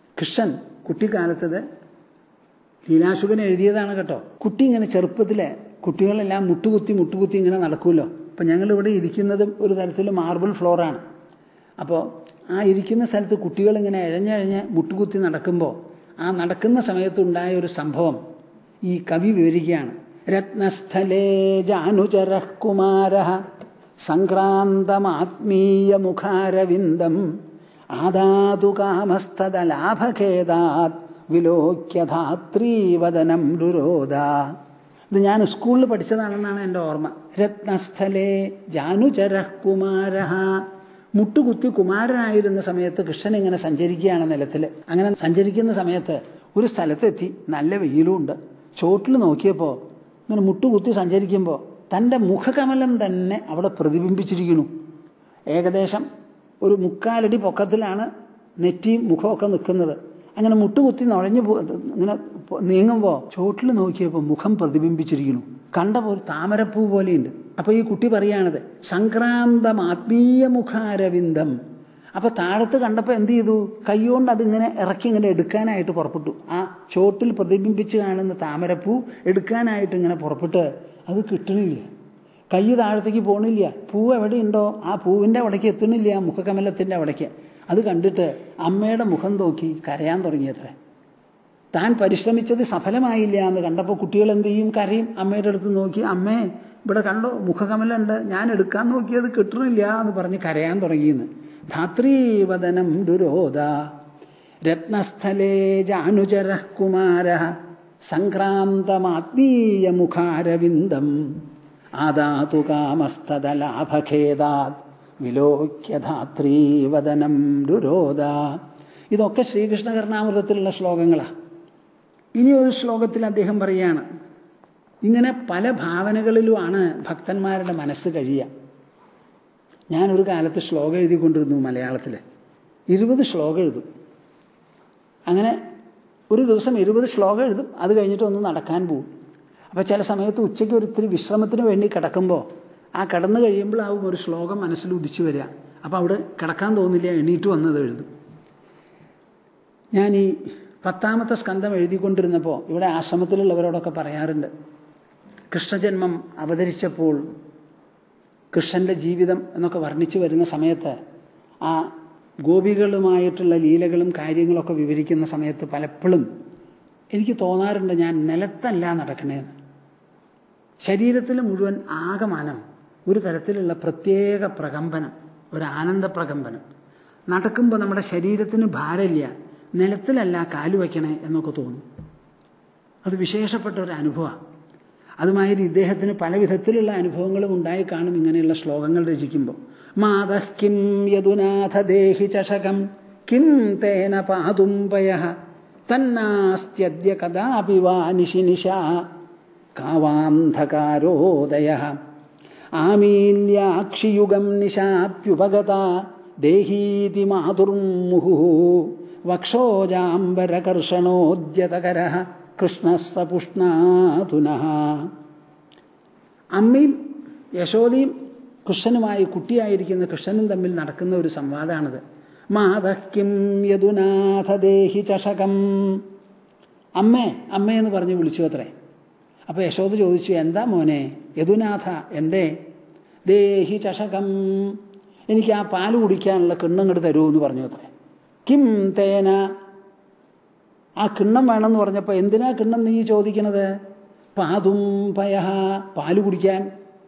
കൃഷ്ണൻ കുട്ടിക്കാലത്തത് ലീലാശുകൻ എഴുതിയതാണ് കേട്ടോ കുട്ടി ഇങ്ങനെ ചെറുപ്പത്തിൽ കുട്ടികളെല്ലാം മുട്ടുകുത്തി മുട്ടുകുത്തി ഇങ്ങനെ നടക്കുമല്ലോ അപ്പം ഞങ്ങളിവിടെ ഇരിക്കുന്നതും ഒരു തരത്തിൽ മാർബിൾ ഫ്ലോറാണ് അപ്പോൾ ആ ഇരിക്കുന്ന സ്ഥലത്ത് കുട്ടികളിങ്ങനെ ഇഴഞ്ഞഴഞ്ഞ് മുട്ടുകുത്തി നടക്കുമ്പോൾ ആ നടക്കുന്ന സമയത്തുണ്ടായ ഒരു സംഭവം ഈ കവി വിവരിക്കുകയാണ് രത്നസ്ഥലേ ജാനുചര കുമാര സംക്രാന്തമാത്മീയമുഖാരവിന്ദം ആദാതു കാമസ്തദലാഭഖേദാത് വിലോക്യധാത്രീവദനം രുരോധ ഇത് ഞാൻ സ്കൂളിൽ പഠിച്ചതാണെന്നാണ് എൻ്റെ ഓർമ്മ രത്നസ്ഥലേ ജാനുചര കുമാര മുട്ടുകുത്തി കുമാരനായിരുന്ന സമയത്ത് കൃഷ്ണൻ ഇങ്ങനെ സഞ്ചരിക്കുകയാണ് നിലത്തിൽ അങ്ങനെ സഞ്ചരിക്കുന്ന സമയത്ത് ഒരു സ്ഥലത്തെത്തി നല്ല വെയിലുമുണ്ട് ചോട്ടിൽ നോക്കിയപ്പോൾ ഇങ്ങനെ മുട്ടുകുത്തി സഞ്ചരിക്കുമ്പോൾ തൻ്റെ മുഖകമലം തന്നെ അവിടെ പ്രതിബിംബിച്ചിരിക്കുന്നു ഏകദേശം ഒരു മുക്കാലടി പൊക്കത്തിലാണ് നെറ്റിയും മുഖമൊക്കെ നിൽക്കുന്നത് അങ്ങനെ മുട്ടുകുത്തി നുഴഞ്ഞു പോ ഇങ്ങനെ നീങ്ങുമ്പോൾ ചോട്ടിൽ നോക്കിയപ്പോൾ മുഖം പ്രതിബിംബിച്ചിരിക്കുന്നു കണ്ടപ്പോൾ ഒരു താമരപ്പൂ പോലെയുണ്ട് അപ്പോൾ ഈ കുട്ടി പറയുകയാണത് സംക്രാന്തം ആത്മീയ മുഖാരവിന്ദം അപ്പോൾ താഴത്ത് കണ്ടപ്പോൾ എന്ത് ചെയ്തു കൈകൊണ്ട് അതിങ്ങനെ ഇറക്കി ഇങ്ങനെ എടുക്കാനായിട്ട് പുറപ്പെട്ടു ആ ചോട്ടിൽ പ്രതിബിംബിച്ച് കാണുന്ന താമരപ്പൂ എടുക്കാനായിട്ട് ഇങ്ങനെ പുറപ്പെട്ട് അത് കിട്ടണില്ല കൈ താഴത്തേക്ക് പോകണില്ല പൂവ് എവിടെയുണ്ടോ ആ പൂവിൻ്റെ അവിടേക്ക് എത്തണില്ല മുഖകമലത്തിൻ്റെ അവിടേക്ക് അത് കണ്ടിട്ട് അമ്മയുടെ മുഖം നോക്കി കരയാൻ തുടങ്ങിയത്രേ താൻ പരിശ്രമിച്ചത് സഫലമായില്ല എന്ന് കണ്ടപ്പോൾ കുട്ടികൾ എന്ത് ചെയ്യും കരയും അമ്മയുടെ അടുത്ത് നോക്കി അമ്മേ ഇവിടെ കണ്ടോ മുഖകമലുണ്ട് ഞാൻ എടുക്കാൻ നോക്കിയത് കിട്ടണില്ല എന്ന് പറഞ്ഞ് കരയാൻ തുടങ്ങിയെന്ന് ധാത്രീവദനം ദുരോധ രത്നസ്ഥലേ ജാനുചര കുമാര സംക്രാന്തമാത്മീയ മുഖാരവിന്ദം ആദാതു കാമസ്തദലാഭഖേദാത് വിലോക്യധാത്രീവദനം ദുരോധ ഇതൊക്കെ ശ്രീകൃഷ്ണ കർണാമൃതത്തിലുള്ള ശ്ലോകങ്ങളാണ് ഇനി ഒരു ശ്ലോകത്തിൽ അദ്ദേഹം പറയുകയാണ് ഇങ്ങനെ പല ഭാവനകളിലുമാണ് ഭക്തന്മാരുടെ മനസ്സ് കഴിയുക ഞാനൊരു കാലത്ത് ശ്ലോകം എഴുതിക്കൊണ്ടിരുന്നു മലയാളത്തിൽ ഇരുപത് ശ്ലോകം എഴുതും അങ്ങനെ ഒരു ദിവസം ഇരുപത് ശ്ലോകം എഴുതും അത് കഴിഞ്ഞിട്ട് ഒന്ന് നടക്കാൻ പോകും അപ്പോൾ ചില സമയത്ത് ഉച്ചയ്ക്ക് ഒരിത്തിരി വിശ്രമത്തിന് വേണ്ടി കിടക്കുമ്പോൾ ആ കിടന്നു കഴിയുമ്പോഴാവും ഒരു ശ്ലോകം മനസ്സിൽ ഉദിച്ചു വരിക അപ്പോൾ അവിടെ കിടക്കാൻ തോന്നില്ല എണീറ്റ് വന്നത് എഴുതും ഞാൻ ഈ പത്താമത്തെ സ്കന്ധം എഴുതിക്കൊണ്ടിരുന്നപ്പോൾ ഇവിടെ ആശ്രമത്തിലുള്ളവരോടൊക്കെ പറയാറുണ്ട് കൃഷ്ണജന്മം അവതരിച്ചപ്പോൾ കൃഷ്ണൻ്റെ ജീവിതം എന്നൊക്കെ വർണ്ണിച്ചു വരുന്ന സമയത്ത് ആ ഗോപികളുമായിട്ടുള്ള ലീലകളും കാര്യങ്ങളൊക്കെ വിവരിക്കുന്ന സമയത്ത് പലപ്പോഴും എനിക്ക് തോന്നാറുണ്ട് ഞാൻ നിലത്തല്ല നടക്കണേന്ന് ശരീരത്തിൽ മുഴുവൻ ആകമാനം ഒരു തരത്തിലുള്ള പ്രത്യേക പ്രകമ്പനം ഒരു ആനന്ദ പ്രകമ്പനം നടക്കുമ്പോൾ നമ്മുടെ ശരീരത്തിന് ഭാരമില്ല നിലത്തിലല്ല കാല് വയ്ക്കണേ എന്നൊക്കെ തോന്നും അത് വിശേഷപ്പെട്ട ഒരു അനുഭവമാണ് അതുമാതിരി ഇദ്ദേഹത്തിന് പല വിധത്തിലുള്ള അനുഭവങ്ങളും ഉണ്ടായി കാണും ഇങ്ങനെയുള്ള ശ്ലോകങ്ങൾ രചിക്കുമ്പോൾ മാതഃ കിം യദുനാഥ ദേഹി ചഷകം കിം തേന പാതുംപയ തന്നാസ്ത്യദ്യ കഥാപി വാ നിശി നിശാ കാവാന്ധകാരോദയ ആമീല്യാക്ഷിയുഗം നിശാപ്യുപഗത ദേഹീതി മാതുർമുഹു വക്ഷോജാംബരകർഷണോദ്യതകര കൃഷ്ണസ്സപുഷ്ണാതുനഃ അമ്മയും യശോദയും കൃഷ്ണനുമായി കുട്ടിയായിരിക്കുന്ന കൃഷ്ണനും തമ്മിൽ നടക്കുന്ന ഒരു സംവാദമാണിത് മാതഃക്കിം യദുനാഥ ദേഹി ചഷകം അമ്മേ അമ്മേ എന്ന് പറഞ്ഞ് വിളിച്ചു അത്രേ അപ്പോൾ യശോദ ചോദിച്ചു എന്താ മോനെ യദുനാഥ എന്തേ ദേഹി ചഷകം എനിക്ക് ആ പാല് കുടിക്കാനുള്ള കിണ്ണങ്ങോട്ട് തരൂ എന്ന് പറഞ്ഞു അത്രേ കിം തേന ആ കിണ്ണം വേണമെന്ന് പറഞ്ഞപ്പോൾ എന്തിനാ കിണ്ണം നീ ചോദിക്കണത് പാതും പയ പാല് കുടിക്കാൻ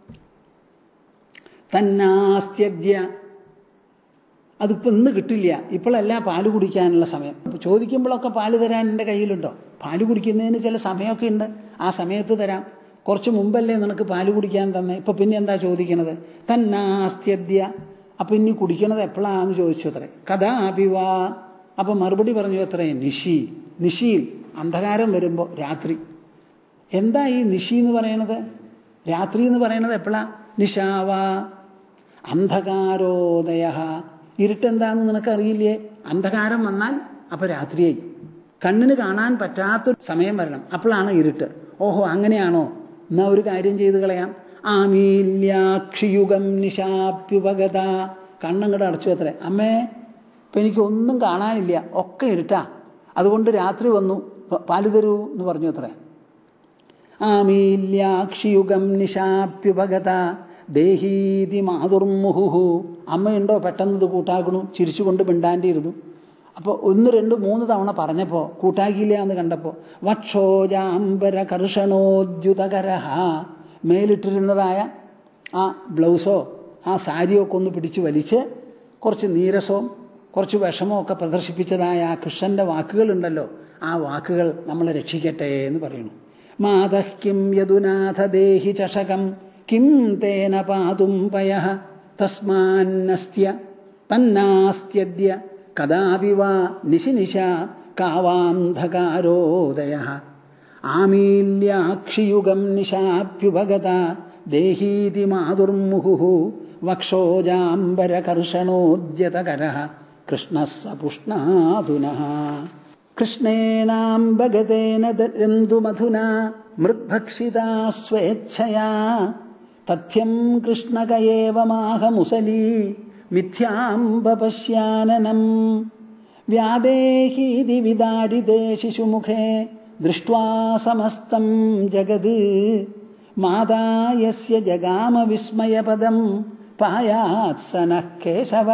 തന്നാസ്ത്യദ്യ അതിപ്പോൾ ഇന്ന് കിട്ടില്ല ഇപ്പോഴല്ല പാല് കുടിക്കാനുള്ള സമയം അപ്പോൾ ചോദിക്കുമ്പോഴൊക്കെ പാല് തരാൻ എൻ്റെ കയ്യിലുണ്ടോ പാല് കുടിക്കുന്നതിന് ചില സമയമൊക്കെ ഉണ്ട് ആ സമയത്ത് തരാം കുറച്ച് മുമ്പല്ലേ നിനക്ക് പാല് കുടിക്കാൻ തന്നെ ഇപ്പോൾ പിന്നെ എന്താ ചോദിക്കണത് തന്നാസ്ത്യദ്യ അപ്പം ഇനി കുടിക്കണത് എപ്പോഴാണെന്ന് ചോദിച്ചു അത്രേ കഥാപിവാ അപ്പം മറുപടി പറഞ്ഞു അത്രേ നിശി നിശിയിൽ അന്ധകാരം വരുമ്പോൾ രാത്രി എന്താ ഈ നിശി എന്ന് പറയണത് രാത്രി എന്ന് പറയണത് എപ്പോഴാ നിശാവ അന്ധകാരോദയ ഇരുട്ടെന്താണെന്ന് നിനക്കറിയില്ലേ അന്ധകാരം വന്നാൽ അപ്പോൾ രാത്രിയായി കണ്ണിന് കാണാൻ പറ്റാത്തൊരു സമയം വരണം അപ്പോഴാണ് ഇരുട്ട് ഓഹോ അങ്ങനെയാണോ എന്നാ ഒരു കാര്യം ചെയ്ത് കളയാം ആമീല്യാക്ഷിയുഗം നിശാപ്യുപഗത കണ്ണങ്ങടെ അടച്ചു അത്രേ അമ്മേ ഇപ്പം എനിക്കൊന്നും കാണാനില്ല ഒക്കെ ഇരുട്ടാ അതുകൊണ്ട് രാത്രി വന്നു പാല് തരൂ എന്ന് പറഞ്ഞു അത്രേ ആമീല്യാക്ഷിയുഗം നിശാപ്യുപഗത ദേഹീതി മാതുർമുഹുഹു അമ്മയുണ്ടോ പെട്ടെന്ന് ഇത് കൂട്ടാക്കണു ചിരിച്ചുകൊണ്ട് മിണ്ടാണ്ടിരുന്നു അപ്പോൾ ഒന്ന് രണ്ട് മൂന്ന് തവണ പറഞ്ഞപ്പോൾ കൂട്ടാക്കിയില്ല എന്ന് കണ്ടപ്പോൾ വക്ഷോജാംബര കർഷണോദ്യുതകരഹ മേലിട്ടിരുന്നതായ ആ ബ്ലൗസോ ആ സാരിയോ ഒക്കെ ഒന്ന് പിടിച്ച് വലിച്ച് കുറച്ച് നീരസവും കുറച്ച് വിഷമവും ഒക്കെ പ്രദർശിപ്പിച്ചതായ ആ കൃഷ്ണൻ്റെ വാക്കുകളുണ്ടല്ലോ ആ വാക്കുകൾ നമ്മളെ രക്ഷിക്കട്ടെ എന്ന് പറയുന്നു മാതഃ കിം യദുനാഥ ദേഹി ചഷകം കിം തേന പാതും പയ തസ്മാന്നസ്ത്യ തന്നാസ്ത്യദ്യ കദാപി വാ നിശിനിശ കാവാന്ധകാരോദയ ആമീല്യാക്ഷിയുഗം നിശാപ്യുപഗത ദേഹീതി മാതുർമുഹു വക്ഷോജാംബരകർഷണോദ്യതകര കൃഷ്ണ സപുഷ്ണാതുന കൃഷ്ണേനാംബഗതേന ദരന്തുമധുന മൃദ്ഭക്ഷിതാ സ്വേച്ഛയാ തഥ്യം കൃഷ്ണകയേവമാഹ മുസലീ മിഥ്യാംബ പശ്യാനനം വ്യാദേഹീതി വിദാരിതേ ശിശുമുഖേ ദൃഷ്ട്വാ സമസ്തം ജഗത് മാതാ യസ്യ ജഗാമ വിസ്മയപദം പായാത്സനഃ കേശവ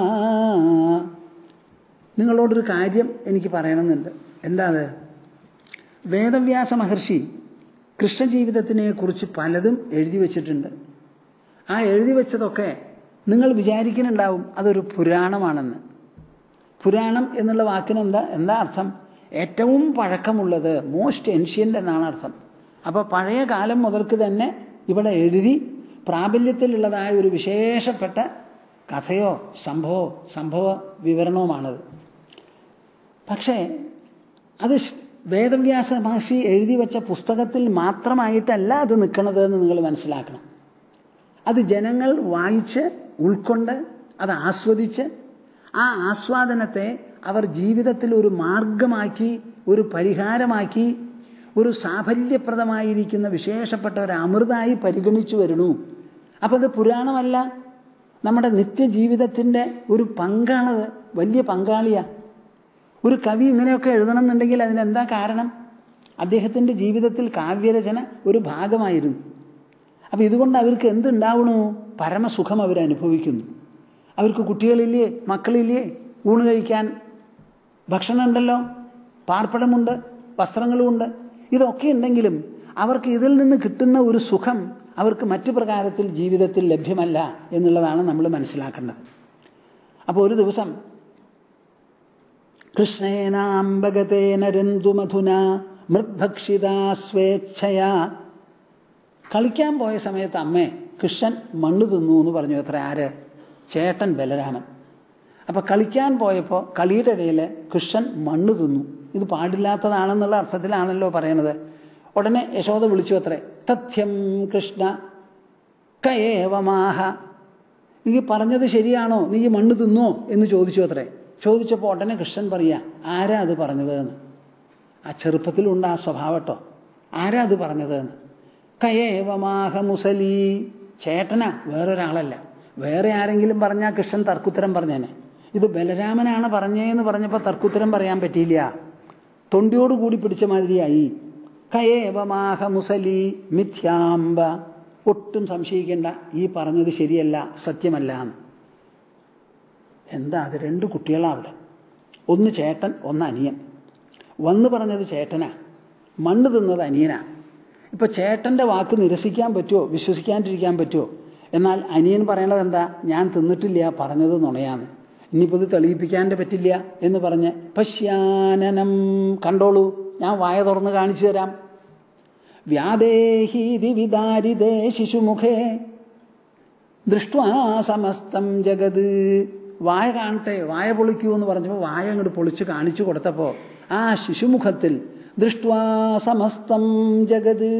നിങ്ങളോടൊരു കാര്യം എനിക്ക് പറയണമെന്നുണ്ട് എന്താ അത് വേദവ്യാസ മഹർഷി കൃഷ്ണജീവിതത്തിനെ കുറിച്ച് പലതും എഴുതി വച്ചിട്ടുണ്ട് ആ എഴുതി വെച്ചതൊക്കെ നിങ്ങൾ വിചാരിക്കുന്നുണ്ടാവും അതൊരു പുരാണമാണെന്ന് പുരാണം എന്നുള്ള വാക്കിന് എന്താ എന്താ അർത്ഥം ഏറ്റവും പഴക്കമുള്ളത് മോസ്റ്റ് എൻഷ്യൻ്റ് എന്നാണ് അർത്ഥം അപ്പോൾ പഴയ കാലം മുതൽക്ക് തന്നെ ഇവിടെ എഴുതി പ്രാബല്യത്തിലുള്ളതായ ഒരു വിശേഷപ്പെട്ട കഥയോ സംഭവോ സംഭവ വിവരണവുമാണത് പക്ഷേ അത് വേദവ്യാസ മഹർഷി എഴുതി വെച്ച പുസ്തകത്തിൽ മാത്രമായിട്ടല്ല അത് നിൽക്കുന്നത് എന്ന് നിങ്ങൾ മനസ്സിലാക്കണം അത് ജനങ്ങൾ വായിച്ച് ഉൾക്കൊണ്ട് അത് ആസ്വദിച്ച് ആ ആസ്വാദനത്തെ അവർ ജീവിതത്തിൽ ഒരു മാർഗമാക്കി ഒരു പരിഹാരമാക്കി ഒരു സാഫല്യപ്രദമായിരിക്കുന്ന വിശേഷപ്പെട്ട ഒരു അമൃതായി പരിഗണിച്ചു വരുന്നു അപ്പോൾ അത് പുരാണമല്ല നമ്മുടെ നിത്യജീവിതത്തിൻ്റെ ഒരു പങ്കാണത് വലിയ പങ്കാളിയാണ് ഒരു കവി ഇങ്ങനെയൊക്കെ എഴുതണം എന്നുണ്ടെങ്കിൽ അതിനെന്താ കാരണം അദ്ദേഹത്തിൻ്റെ ജീവിതത്തിൽ കാവ്യരചന ഒരു ഭാഗമായിരുന്നു അപ്പോൾ ഇതുകൊണ്ട് അവർക്ക് എന്തുണ്ടാവണു പരമസുഖം അവർ അനുഭവിക്കുന്നു അവർക്ക് കുട്ടികളില്ലേ മക്കളില്ലേ ഊണ് കഴിക്കാൻ ഭക്ഷണം ഉണ്ടല്ലോ പാർപ്പിടമുണ്ട് വസ്ത്രങ്ങളുമുണ്ട് ഇതൊക്കെ ഉണ്ടെങ്കിലും അവർക്ക് ഇതിൽ നിന്ന് കിട്ടുന്ന ഒരു സുഖം അവർക്ക് മറ്റു പ്രകാരത്തിൽ ജീവിതത്തിൽ ലഭ്യമല്ല എന്നുള്ളതാണ് നമ്മൾ മനസ്സിലാക്കേണ്ടത് അപ്പോൾ ഒരു ദിവസം കൃഷ്ണേനാംബഗതേന രന്തുമധുന മൃദ്ഭക്ഷിതാ സ്വേച്ഛയാ കളിക്കാൻ പോയ സമയത്ത് അമ്മേ കൃഷ്ണൻ മണ്ണ് തിന്നു എന്ന് പറഞ്ഞു അത്ര ആര് ചേട്ടൻ ബലരാമൻ അപ്പോൾ കളിക്കാൻ പോയപ്പോൾ കളിയുടെ ഇടയിൽ കൃഷ്ണൻ മണ്ണ് തിന്നു ഇത് പാടില്ലാത്തതാണെന്നുള്ള അർത്ഥത്തിലാണല്ലോ പറയണത് ഉടനെ യശോദ വിളിച്ചു അത്രേ തഥ്യം കൃഷ്ണ കയേവമാഹ നീ പറഞ്ഞത് ശരിയാണോ നീ ഈ മണ്ണ് തിന്നോ എന്ന് ചോദിച്ചു അത്രേ ചോദിച്ചപ്പോൾ ഉടനെ കൃഷ്ണൻ പറയുക ആരാ അത് പറഞ്ഞത് എന്ന് ആ ചെറുപ്പത്തിലുണ്ട് ആ സ്വഭാവട്ടോ ആരാ അത് പറഞ്ഞത് എന്ന് കയേവമാഹ മുസലി ചേട്ടനാ വേറൊരാളല്ല വേറെ ആരെങ്കിലും പറഞ്ഞാൽ കൃഷ്ണൻ തർക്കുത്തരം പറഞ്ഞേനെ ഇത് ബലരാമനാണ് പറഞ്ഞേന്ന് പറഞ്ഞപ്പോൾ തർക്കുത്തരം പറയാൻ പറ്റിയില്ല തൊണ്ടിയോട് കൂടി പിടിച്ച മാതിരിയായി കയേവമാഹ മുസലി മിഥ്യാംബ ഒട്ടും സംശയിക്കേണ്ട ഈ പറഞ്ഞത് ശരിയല്ല സത്യമല്ല എന്ന് എന്താ അത് രണ്ട് കുട്ടികളാണ് അവിടെ ഒന്ന് ചേട്ടൻ ഒന്ന് അനിയൻ വന്ന് പറഞ്ഞത് ചേട്ടനാ മണ്ണ് തിന്നത് അനിയനാ ഇപ്പോൾ ചേട്ടൻ്റെ വാക്ക് നിരസിക്കാൻ പറ്റുമോ വിശ്വസിക്കാണ്ടിരിക്കാൻ പറ്റുമോ എന്നാൽ അനിയൻ പറയണത് എന്താ ഞാൻ തിന്നിട്ടില്ല പറഞ്ഞത് നുണയാന്ന് ഇനിയിപ്പോൾ ഇത് തെളിയിപ്പിക്കാണ്ട് പറ്റില്ല എന്ന് പറഞ്ഞ് പശ്യാനനം കണ്ടോളൂ ഞാൻ വായ തുറന്ന് കാണിച്ചു തരാം വ്യാദേഹീതി വിദാരിതേ ശിശുമുഖേ ദൃഷ്ട്വാ സമസ്തം ജഗത് വായ കാണട്ടെ വായ പൊളിക്കൂ എന്ന് പറഞ്ഞപ്പോൾ വായ അങ്ങോട്ട് പൊളിച്ച് കാണിച്ചു കൊടുത്തപ്പോൾ ആ ശിശുമുഖത്തിൽ ദൃഷ്ട്വാ സമസ്തം ജഗത്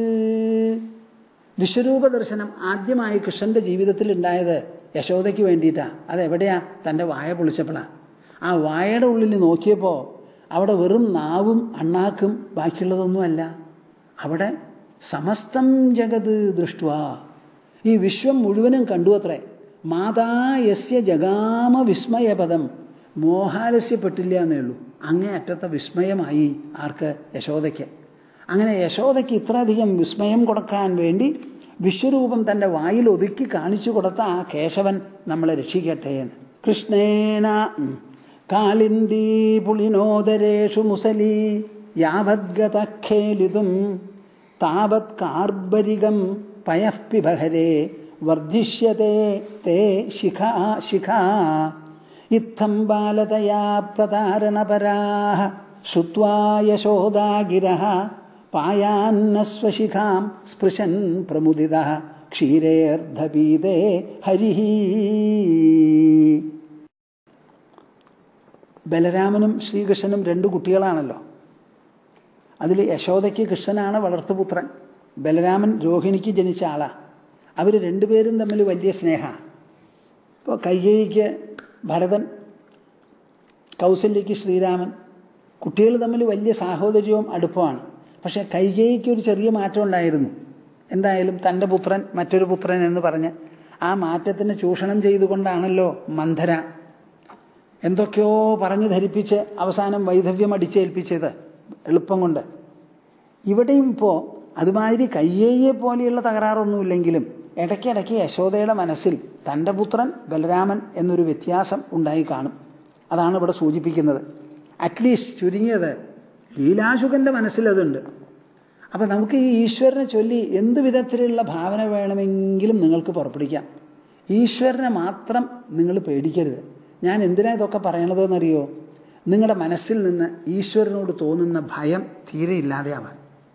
വിശ്വരൂപ ദർശനം ആദ്യമായി കൃഷ്ണന്റെ ജീവിതത്തിൽ ഉണ്ടായത് യശോദയ്ക്ക് വേണ്ടിയിട്ടാണ് അതെവിടെയാ തൻ്റെ വായ പൊളിച്ചപ്പോഴാണ് ആ വായയുടെ ഉള്ളിൽ നോക്കിയപ്പോൾ അവിടെ വെറും നാവും അണ്ണാക്കും ബാക്കിയുള്ളതൊന്നുമല്ല അവിടെ സമസ്തം ജഗത് ദൃഷ്ടുവ ഈ വിശ്വം മുഴുവനും കണ്ടു അത്രേ മാതാ യസ്യ ജഗാമ വിസ്മയപദം മോഹാലസ്യപ്പെട്ടില്ല എന്നേ ഉള്ളൂ അങ്ങേ അറ്റത്തെ വിസ്മയമായി ആർക്ക് യശോദയ്ക്ക് അങ്ങനെ യശോദയ്ക്ക് ഇത്രയധികം വിസ്മയം കൊടുക്കാൻ വേണ്ടി വിശ്വരൂപം തൻ്റെ വായിൽ ഒതുക്കി കാണിച്ചു കൊടുത്ത ആ കേശവൻ നമ്മളെ രക്ഷിക്കട്ടെ എന്ന് കൃഷ്ണേന ഉം. കാളിന്ദീ പുളിനോദരേഷു മുസലി യാവദ്ഗതഖേലിതും താവത് കാർബരികം പയഃപിബഹരേ വർദ്ധിഷ്യത്തെ തേ ശിഖ ശിഖ ഇത്തം ബാലതയാ പ്രതാരണപരാः ശ്രുത്വാ യശോദാഗിരः പായാന്നസ്വശിഖാം സ്പൃശൻ പ്രമുദിതः ക്ഷീരേർദ്ധപീതേ ഹരിः ബലരാമനും ശ്രീകൃഷ്ണനും രണ്ട് കുട്ടികളാണല്ലോ അതിൽ യശോദയ്ക്ക് കൃഷ്ണനാണ് വളർത്തുപുത്രൻ ബലരാമൻ രോഹിണിക്ക് ജനിച്ച ആളാണ് അവർ രണ്ടുപേരും തമ്മിൽ വലിയ സ്നേഹമാണ് ഇപ്പോൾ കൈകേയിക്ക് ഭരതൻ കൗസല്യയ്ക്ക് ശ്രീരാമൻ കുട്ടികൾ തമ്മിൽ വലിയ സാഹോദര്യവും അടുപ്പമാണ് പക്ഷേ കൈകേയിക്ക് ഒരു ചെറിയ മാറ്റം ഉണ്ടായിരുന്നു എന്തായാലും തൻ്റെ പുത്രൻ മറ്റൊരു പുത്രൻ എന്ന് പറഞ്ഞ് ആ മാറ്റത്തിന് ചൂഷണം ചെയ്തുകൊണ്ടാണല്ലോ മന്ധര എന്തൊക്കെയോ പറഞ്ഞ് ധരിപ്പിച്ച് അവസാനം വൈധവ്യം അടിച്ചേൽപ്പിച്ചത് എളുപ്പം കൊണ്ട് ഇവിടെയും ഇപ്പോൾ അതുമാതിരി കയ്യേയെ പോലെയുള്ള തകരാറൊന്നുമില്ലെങ്കിലും ഇടയ്ക്കിടയ്ക്ക് യശോദയുടെ മനസ്സിൽ തൻ്റെ പുത്രൻ ബലരാമൻ എന്നൊരു വ്യത്യാസം ഉണ്ടായി കാണും അതാണ് ഇവിടെ സൂചിപ്പിക്കുന്നത് അറ്റ്ലീസ്റ്റ് ചുരുങ്ങിയത് ലീലാശുകൻ്റെ മനസ്സിലതുണ്ട് അപ്പം നമുക്ക് ഈ ഈശ്വരനെ ചൊല്ലി എന്ത് വിധത്തിലുള്ള ഭാവന വേണമെങ്കിലും നിങ്ങൾക്ക് പുറപ്പെടുവിക്കാം ഈശ്വരനെ മാത്രം നിങ്ങൾ പേടിക്കരുത് ഞാൻ എന്തിനാ ഇതൊക്കെ പറയണതെന്നറിയോ നിങ്ങളുടെ മനസ്സിൽ നിന്ന് ഈശ്വരനോട് തോന്നുന്ന ഭയം തീരെ ഇല്ലാതെയാവാൻ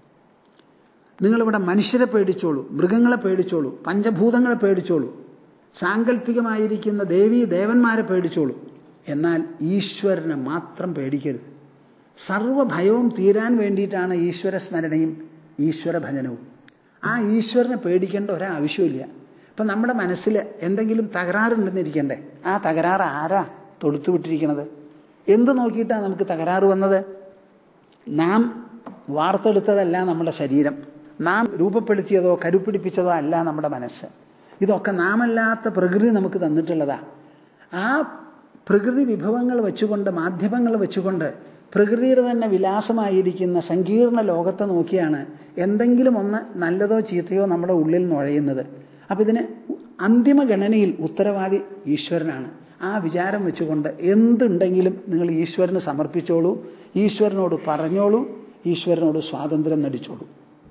നിങ്ങളിവിടെ മനുഷ്യരെ പേടിച്ചോളൂ മൃഗങ്ങളെ പേടിച്ചോളൂ പഞ്ചഭൂതങ്ങളെ പേടിച്ചോളൂ സാങ്കല്പികമായിരിക്കുന്ന ദേവീ ദേവന്മാരെ പേടിച്ചോളൂ എന്നാൽ ഈശ്വരനെ മാത്രം പേടിക്കരുത് സർവഭയവും തീരാൻ വേണ്ടിയിട്ടാണ് ഈശ്വര സ്മരണയും ഈശ്വര ഭജനവും ആ ഈശ്വരനെ പേടിക്കേണ്ട ഒരാവശ്യമില്ല ഇപ്പം നമ്മുടെ മനസ്സിൽ എന്തെങ്കിലും തകരാറുണ്ടെന്നിരിക്കണ്ടേ ആ തകരാറ് ആരാ തൊടുത്തു വിട്ടിരിക്കണത് എന്ത് നോക്കിയിട്ടാണ് നമുക്ക് തകരാറ് വന്നത് നാം വാർത്തെടുത്തതല്ല നമ്മുടെ ശരീരം നാം രൂപപ്പെടുത്തിയതോ കരുപ്പിടിപ്പിച്ചതോ അല്ല നമ്മുടെ മനസ്സ് ഇതൊക്കെ നാമല്ലാത്ത പ്രകൃതി നമുക്ക് തന്നിട്ടുള്ളതാ ആ പ്രകൃതി വിഭവങ്ങൾ വെച്ചുകൊണ്ട് മാധ്യമങ്ങൾ വെച്ചുകൊണ്ട് പ്രകൃതിയുടെ തന്നെ വിലാസമായിരിക്കുന്ന സങ്കീർണ ലോകത്തെ നോക്കിയാണ് എന്തെങ്കിലും ഒന്ന് നല്ലതോ ചീത്തയോ നമ്മുടെ ഉള്ളിൽ നുഴയുന്നത് അപ്പം ഇതിന് അന്തിമ ഗണനയിൽ ഉത്തരവാദി ഈശ്വരനാണ് ആ വിചാരം വെച്ചുകൊണ്ട് എന്തുണ്ടെങ്കിലും നിങ്ങൾ ഈശ്വരന് സമർപ്പിച്ചോളൂ ഈശ്വരനോട് പറഞ്ഞോളൂ ഈശ്വരനോട് സ്വാതന്ത്ര്യം നടിച്ചോളൂ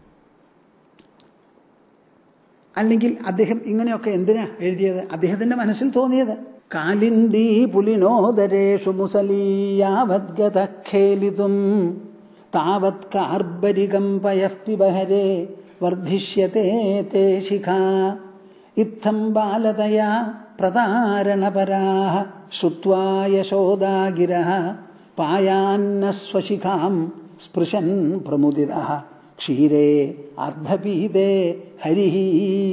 അല്ലെങ്കിൽ അദ്ദേഹം ഇങ്ങനെയൊക്കെ എന്തിനാ എഴുതിയത് അദ്ദേഹത്തിൻ്റെ മനസ്സിൽ തോന്നിയത് കാലിന്ദീ പുലിനോദരേഷു മുസലീയാവദ്ഗതഖേലിതും താവത് കാർബരികം പയഃപിബഹരേ വർദ്ധിഷ്യത്തെ തേ ശിഖ ഇത്തം ബാലതയാ പ്രതാരണപരാः ശ്രുത്വാ യശോദാഗിരः പായാന്നസ്വശിഖാം സ്പൃശൻ പ്രമുദിതः ക്ഷീരേ അർദ്ധപീതേ ഹരിഹി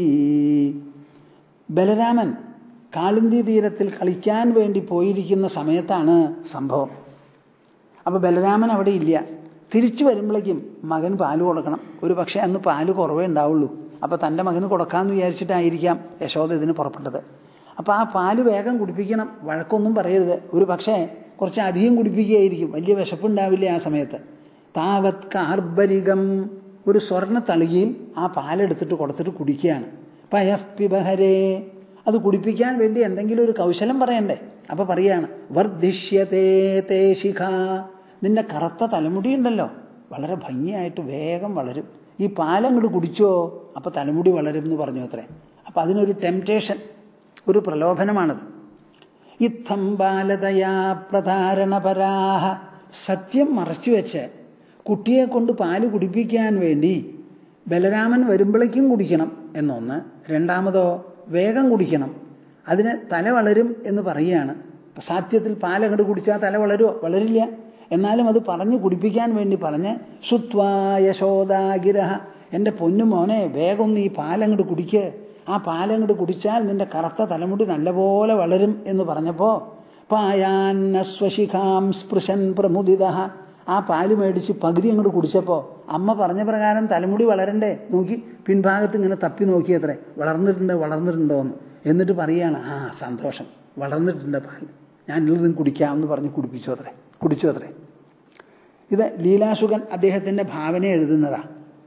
ബലരാമൻ കാളിന്തി തീരത്തിൽ കളിക്കാൻ വേണ്ടി പോയിരിക്കുന്ന സമയത്താണ് സംഭവം അപ്പോൾ ബലരാമൻ അവിടെ ഇല്ല തിരിച്ചു വരുമ്പോഴേക്കും മകൻ പാല് കൊടുക്കണം ഒരു പക്ഷേ അന്ന് പാല് കുറവേ ഉണ്ടാവുള്ളൂ അപ്പോൾ തൻ്റെ മകന് കൊടുക്കാമെന്ന് വിചാരിച്ചിട്ടായിരിക്കാം യശോദ ഇതിന് പുറപ്പെട്ടത് അപ്പോൾ ആ പാല് വേഗം കുടിപ്പിക്കണം വഴക്കൊന്നും പറയരുത് ഒരു പക്ഷേ കുറച്ച് അധികം കുടിപ്പിക്കുകയായിരിക്കും വലിയ വിശപ്പുണ്ടാവില്ല ആ സമയത്ത് താവത് കാർബരികം ഒരു സ്വർണ്ണ തളികയിൽ ആ പാലെടുത്തിട്ട് കൊടുത്തിട്ട് കുടിക്കുകയാണ് പയഫ് പിബഹരേ അത് കുടിപ്പിക്കാൻ വേണ്ടി എന്തെങ്കിലും ഒരു കൗശലം പറയണ്ടേ അപ്പോൾ പറയാണ് വർദ്ധിഷ്യതേ തേ ശിഖ നിന്റെ കറുത്ത തലമുടി ഉണ്ടല്ലോ വളരെ ഭംഗിയായിട്ട് വേഗം വളരും ഈ പാലങ്ങോട്ട് കുടിച്ചോ അപ്പോൾ തലമുടി വളരും എന്ന് പറഞ്ഞു അത്രേ അപ്പോൾ അതിനൊരു ടെംപ്റ്റേഷൻ ഒരു പ്രലോഭനമാണത് ഇത്തം ബാലതയാ പ്രധാരണപരാഹ സത്യം മറച്ചു വെച്ച് കുട്ടിയെ കൊണ്ട് പാല് കുടിപ്പിക്കാൻ വേണ്ടി ബലരാമൻ വരുമ്പോഴേക്കും കുടിക്കണം എന്നൊന്ന് രണ്ടാമതോ വേഗം കുടിക്കണം അതിന് തല വളരും എന്ന് പറയുകയാണ് സാധ്യത്തിൽ പാലങ്ങോട്ട് കുടിച്ചാൽ തല വളരുമോ വളരില്ല എന്നാലും അത് പറഞ്ഞ് കുടിപ്പിക്കാൻ വേണ്ടി പറഞ്ഞ് ശുത്വായ യശോദാഗിരഹ എൻ്റെ പൊന്നു മോനെ വേഗം ഒന്ന് ഈ പാലങ്ങോട്ട് കുടിക്ക് ആ പാലങ്ങോട്ട് കുടിച്ചാൽ നിന്റെ കറുത്ത തലമുടി നല്ലപോലെ വളരും എന്ന് പറഞ്ഞപ്പോൾ പായാന്നസ്വശിഖാം സ്പൃശൻ പ്രമുദിത ആ പാല് മേടിച്ച് പകുതി അങ്ങോട്ട് കുടിച്ചപ്പോൾ അമ്മ പറഞ്ഞ പ്രകാരം തലമുടി വളരണ്ടേ നോക്കി പിൻഭാഗത്ത് ഇങ്ങനെ തപ്പി നോക്കിയത്രേ വളർന്നിട്ടുണ്ട് വളർന്നിട്ടുണ്ടോ എന്ന് എന്നിട്ട് പറയുകയാണ് ആ സന്തോഷം വളർന്നിട്ടുണ്ട് പാൽ ഞാൻ ഉള്ളതും കുടിക്കാമെന്ന് പറഞ്ഞ് കുടിപ്പിച്ചു അത്രേ കുടിച്ചു അത്രേ ഇത് ലീലാശുകൻ അദ്ദേഹത്തിൻ്റെ ഭാവന എഴുതുന്നതാണ്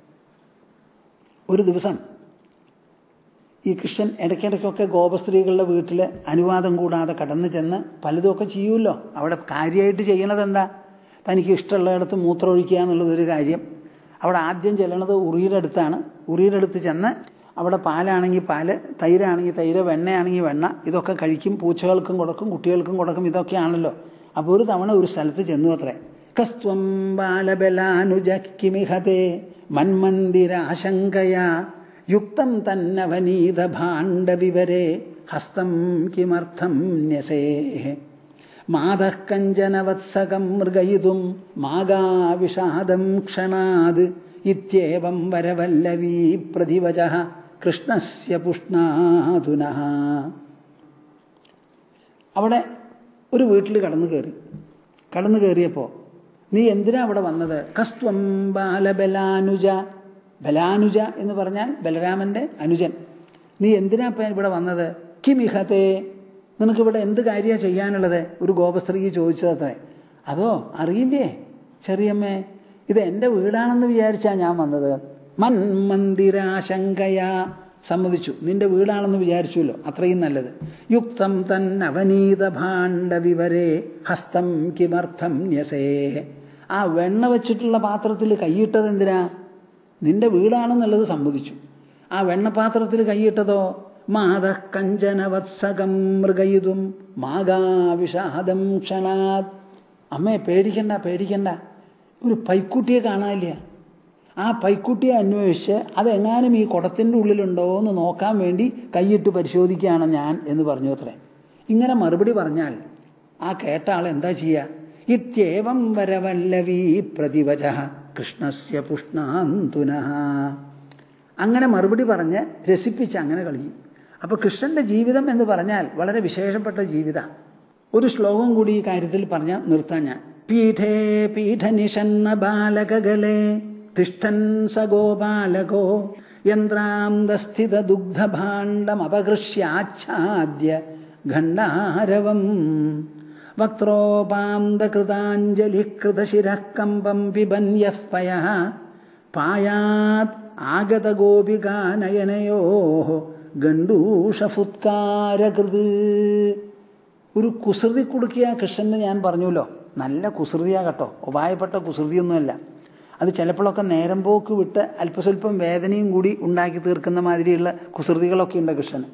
ഒരു ദിവസം ഈ കൃഷ്ണൻ ഇടയ്ക്കിടയ്ക്കൊക്കെ ഗോപസ്ത്രീകളുടെ വീട്ടിൽ അനുവാദം കൂടാതെ കടന്നു ചെന്ന് പലതുമൊക്കെ ചെയ്യുമല്ലോ അവിടെ കാര്യമായിട്ട് ചെയ്യണത് എന്താ തനിക്ക് ഇഷ്ടമുള്ളിടത്ത് മൂത്രമൊഴിക്കുക എന്നുള്ളതൊരു കാര്യം അവിടെ ആദ്യം ചെല്ലണത് ഉറിയുടെ അടുത്താണ് ഉറിയുടെ അടുത്ത് ചെന്ന് അവിടെ പാലാണെങ്കിൽ പാല് തൈരാണെങ്കിൽ തൈര് വെണ്ണയാണെങ്കിൽ വെണ്ണ ഇതൊക്കെ കഴിക്കും പൂച്ചകൾക്കും കൊടുക്കും കുട്ടികൾക്കും കൊടുക്കും ഇതൊക്കെയാണല്ലോ അപ്പോൾ ഒരു തവണ ഒരു സ്ഥലത്ത് ചെന്നു അത്രേ കസ്ത്വം ബാലബലാനുജ കിമിഹത്തെ മന്മന്ദിരാശങ്കയാ യുക്തം തന്നവനീത ഭാണ്ഡവിവരെ ഹസ്തം കിമർത്ഥം ന്യസേ മാതഃ കഞ്ചനവത്സകം മൃഗയിതും മാഗാവിഷാദം ക്ഷണാത് ഇത്യേവം വരവല്ലവീ പ്രതിവച കൃഷ്ണസ്യ പുഷ്ണാതുനഃ അവിടെ ഒരു വീട്ടിൽ കടന്നു കയറി കടന്നു കയറിയപ്പോൾ നീ എന്തിനാ അവിടെ വന്നത് കസ്ത്വം ബാലബലാനുജ ബലാനുജ എന്ന് പറഞ്ഞാൽ ബലരാമൻ്റെ അനുജൻ നീ എന്തിനാ ഇപ്പം ഇവിടെ വന്നത് കിമിഹത്തെ നിനക്കിവിടെ എന്ത് കാര്യമാണ് ചെയ്യാനുള്ളത് ഒരു ഗോപസ്ത്രീക്ക് ചോദിച്ചതത്രേ അതോ അറിയില്ലേ ചെറിയമ്മേ ഇത് എൻ്റെ വീടാണെന്ന് വിചാരിച്ചാണ് ഞാൻ വന്നത് മന്മന്ദിരാശങ്കയാ സമ്മതിച്ചു നിന്റെ വീടാണെന്ന് വിചാരിച്ചുല്ലോ അത്രയും നല്ലത് യുക്തം തൻ അവനീത ഭാണ്ഡ വിവരേ ഹസ്തം കിമർത്ഥം ന്യസേ ആ വെണ്ണ വെച്ചിട്ടുള്ള പാത്രത്തിൽ കൈയിട്ടത് എന്തിനാ നിന്റെ വീടാണെന്നുള്ളത് സമ്മതിച്ചു ആ വെണ്ണപാത്രത്തിൽ കൈയിട്ടതോ മാത കഞ്ചനവത്സകം മൃഗയിതും മാഗാവിഷാദം ക്ഷണാത് അമ്മേ പേടിക്കണ്ട പേടിക്കണ്ട ഒരു പൈക്കുട്ടിയെ കാണാനില്ല ആ പൈക്കുട്ടിയെ അന്വേഷിച്ച് അതെങ്ങാനും ഈ കുടത്തിൻ്റെ ഉള്ളിലുണ്ടോ എന്ന് നോക്കാൻ വേണ്ടി കൈയിട്ട് പരിശോധിക്കുകയാണ് ഞാൻ എന്ന് പറഞ്ഞു അത്രേ ഇങ്ങനെ മറുപടി പറഞ്ഞാൽ ആ കേട്ട ആൾ എന്താ ചെയ്യുക ഇത്യേവം വരവല്ലവീ പ്രതിവച കൃഷ്ണസ്യ പുഷ്ണാന്തുന അങ്ങനെ മറുപടി പറഞ്ഞ് രസിപ്പിച്ച് അങ്ങനെ കളിയും അപ്പോൾ കൃഷ്ണൻ്റെ ജീവിതം എന്ന് പറഞ്ഞാൽ വളരെ വിശേഷപ്പെട്ട ജീവിതം ഒരു ശ്ലോകം കൂടി ഈ കാര്യത്തിൽ പറഞ്ഞാൽ നിർത്താൻ ഞാൻ പീഠേ പീഠനിഷന്ന ബാലകഗലേ തിഷ്ഠൻ സ ഗോപാലകോ യന്ത്രാന്തസ്ഥിത ദുഗ്ധഭാണ്ഡമപകൃഷ്യാച്ഛാദ്യ ഖണ്ഡാരവം വക്രോപാന്തകൃതാഞ്ജലികൃതശിരഃ കമ്പം പിബൻ യഃ പയഃ പായാത് ആഗതഗോപികാനയനയോ ഗണ്ടൂഷഫുത്കാരകൃത് ഒരു കുസൃതി കുടുക്കിയ കൃഷ്ണന് ഞാൻ പറഞ്ഞല്ലോ നല്ല കുസൃതിയാ കേട്ടോ ഉപായപ്പെട്ട കുസൃതിയൊന്നുമല്ല അത് ചിലപ്പോഴൊക്കെ നേരം പോക്ക് വിട്ട് അല്പസ്വല്പം വേദനയും കൂടി ഉണ്ടാക്കി തീർക്കുന്ന മാതിരിയുള്ള കുസൃതികളൊക്കെ ഉണ്ട് കൃഷ്ണന്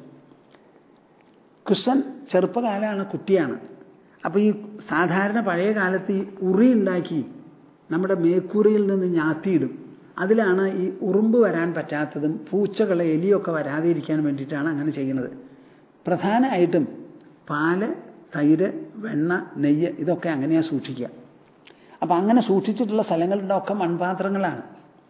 കൃഷ്ണൻ ചെറുപ്പകാലമാണ് കുട്ടിയാണ് അപ്പോൾ ഈ സാധാരണ പഴയ കാലത്ത് ഈ ഉറി ഉണ്ടാക്കി നമ്മുടെ മേക്കൂരയിൽ നിന്ന് ഞാത്തിയിടും അതിലാണ് ഈ ഉറുമ്പ് വരാൻ പറ്റാത്തതും പൂച്ചകളെ എലിയൊക്കെ വരാതെ ഇരിക്കാൻ വേണ്ടിയിട്ടാണ് അങ്ങനെ ചെയ്യുന്നത് പ്രധാനമായിട്ടും പാല് തൈര് വെണ്ണ നെയ്യ് ഇതൊക്കെ അങ്ങനെയാണ് സൂക്ഷിക്കുക അപ്പം അങ്ങനെ സൂക്ഷിച്ചിട്ടുള്ള സ്ഥലങ്ങളുടെ ഒക്കെ മൺപാത്രങ്ങളാണ്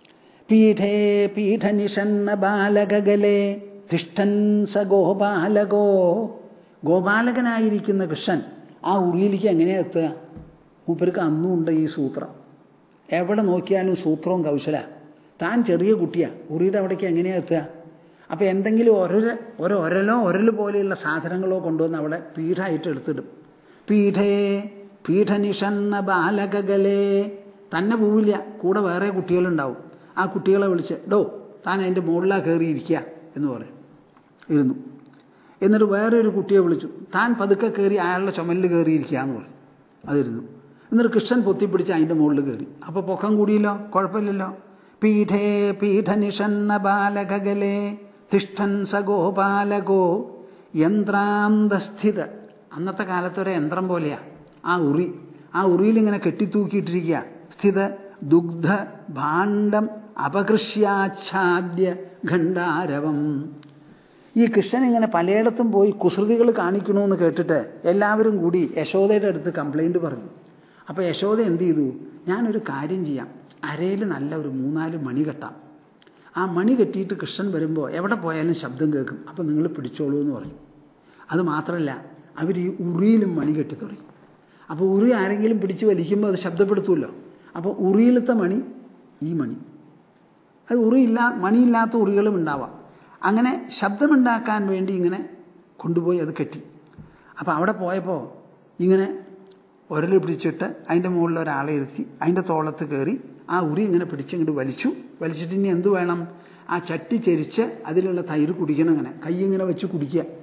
പീഠേ പീഠനിഷന്ന ബാലകഗലേ തിഷ്ഠൻ സ ഗോപാലകോ ഗോപാലകനായിരിക്കുന്ന കൃഷ്ണൻ ആ ഉറിയിലേക്ക് എങ്ങനെയാണ് എത്തുക മൂപ്പർക്ക് അന്നും ഉണ്ട് ഈ സൂത്രം എവിടെ നോക്കിയാലും സൂത്രവും കൗശല താൻ ചെറിയ കുട്ടിയാണ് ഉറിയുടെ അവിടേക്ക് എങ്ങനെയാണ് എത്തുക അപ്പോൾ എന്തെങ്കിലും ഒരൊര ഒരു ഒരലോ ഒരൽ പോലെയുള്ള സാധനങ്ങളോ കൊണ്ടുവന്ന് അവിടെ പീഠമായിട്ട് എടുത്തിടും പീഠേ പീഠനിഷന്ന ബാലകഗലേ തന്നെ പോവില്ല കൂടെ വേറെ കുട്ടികളുണ്ടാവും ആ കുട്ടികളെ വിളിച്ച് ഡോ താൻ അതിൻ്റെ മുകളിലാണ് കയറിയിരിക്കുക എന്ന് പറയും ഇരുന്നു എന്നിട്ട് വേറെ ഒരു കുട്ടിയെ വിളിച്ചു താൻ പതുക്കെ കയറി അയാളുടെ ചുമലിൽ കയറിയിരിക്കുക എന്ന് പറയും അതിരുന്നു എന്നിട്ട് കൃഷ്ണൻ പൊത്തിപ്പിടിച്ച് അതിൻ്റെ മുകളിൽ കയറി അപ്പോൾ പൊക്കം കൂടിയല്ലോ കുഴപ്പമില്ലല്ലോ പീഠേ പീഠനിഷന്ന ബാലകഗലേ തിഷ്ഠൻ സ ഗോപാലകോ യന്ത്രാന്തസ്ഥിത അന്നത്തെ കാലത്തൊരു യന്ത്രം പോലെയാ ആ ഉറി ആ ഉറിയിൽ ഇങ്ങനെ കെട്ടിത്തൂക്കിയിട്ടിരിക്കുക സ്ഥിത ദുഗ്ധ ഭാണ്ഡം അപകൃഷ്യാച്ഛാദ്യ ഖണ്ഡാരവം ഈ കൃഷ്ണൻ ഇങ്ങനെ പലയിടത്തും പോയി കുസൃതികൾ കാണിക്കണമെന്ന് കേട്ടിട്ട് എല്ലാവരും കൂടി യശോദയുടെ അടുത്ത് കംപ്ലൈൻറ്റ് പറഞ്ഞു അപ്പോൾ യശോദ എന്ത് ചെയ്തു ഞാനൊരു കാര്യം ചെയ്യാം അരയിൽ നല്ല ഒരു മൂന്നാല് മണി കെട്ടാം ആ മണി കെട്ടിയിട്ട് കൃഷ്ണൻ വരുമ്പോൾ എവിടെ പോയാലും ശബ്ദം കേൾക്കും അപ്പോൾ നിങ്ങൾ പിടിച്ചോളൂ എന്ന് പറഞ്ഞു അത് മാത്രമല്ല അവർ ഈ ഉറിയിലും മണി കെട്ടി തുടങ്ങി അപ്പോൾ ഉറി ആരെങ്കിലും പിടിച്ച് വലിക്കുമ്പോൾ അത് ശബ്ദപ്പെടുത്തുമല്ലോ അപ്പോൾ ഉറിയിലത്തെ മണി ഈ മണി അത് ഉറിയില്ലാ മണിയില്ലാത്ത ഉറികളും ഉണ്ടാവാം അങ്ങനെ ശബ്ദമുണ്ടാക്കാൻ വേണ്ടി ഇങ്ങനെ കൊണ്ടുപോയി അത് കെട്ടി അപ്പോൾ അവിടെ പോയപ്പോൾ ഇങ്ങനെ ഉരൽ പിടിച്ചിട്ട് അതിൻ്റെ മുകളിൽ ഒരാളെ ഇരുത്തി അതിൻ്റെ തോളത്ത് കയറി ആ ഉരി ഇങ്ങനെ പിടിച്ചിങ്ങോട്ട് വലിച്ചു വലിച്ചിട്ട് ഇനി എന്ത് വേണം ആ ചട്ടി ചരിച്ച് അതിലുള്ള തൈര് കുടിക്കണം ഇങ്ങനെ കൈ ഇങ്ങനെ വെച്ച് കുടിക്കുക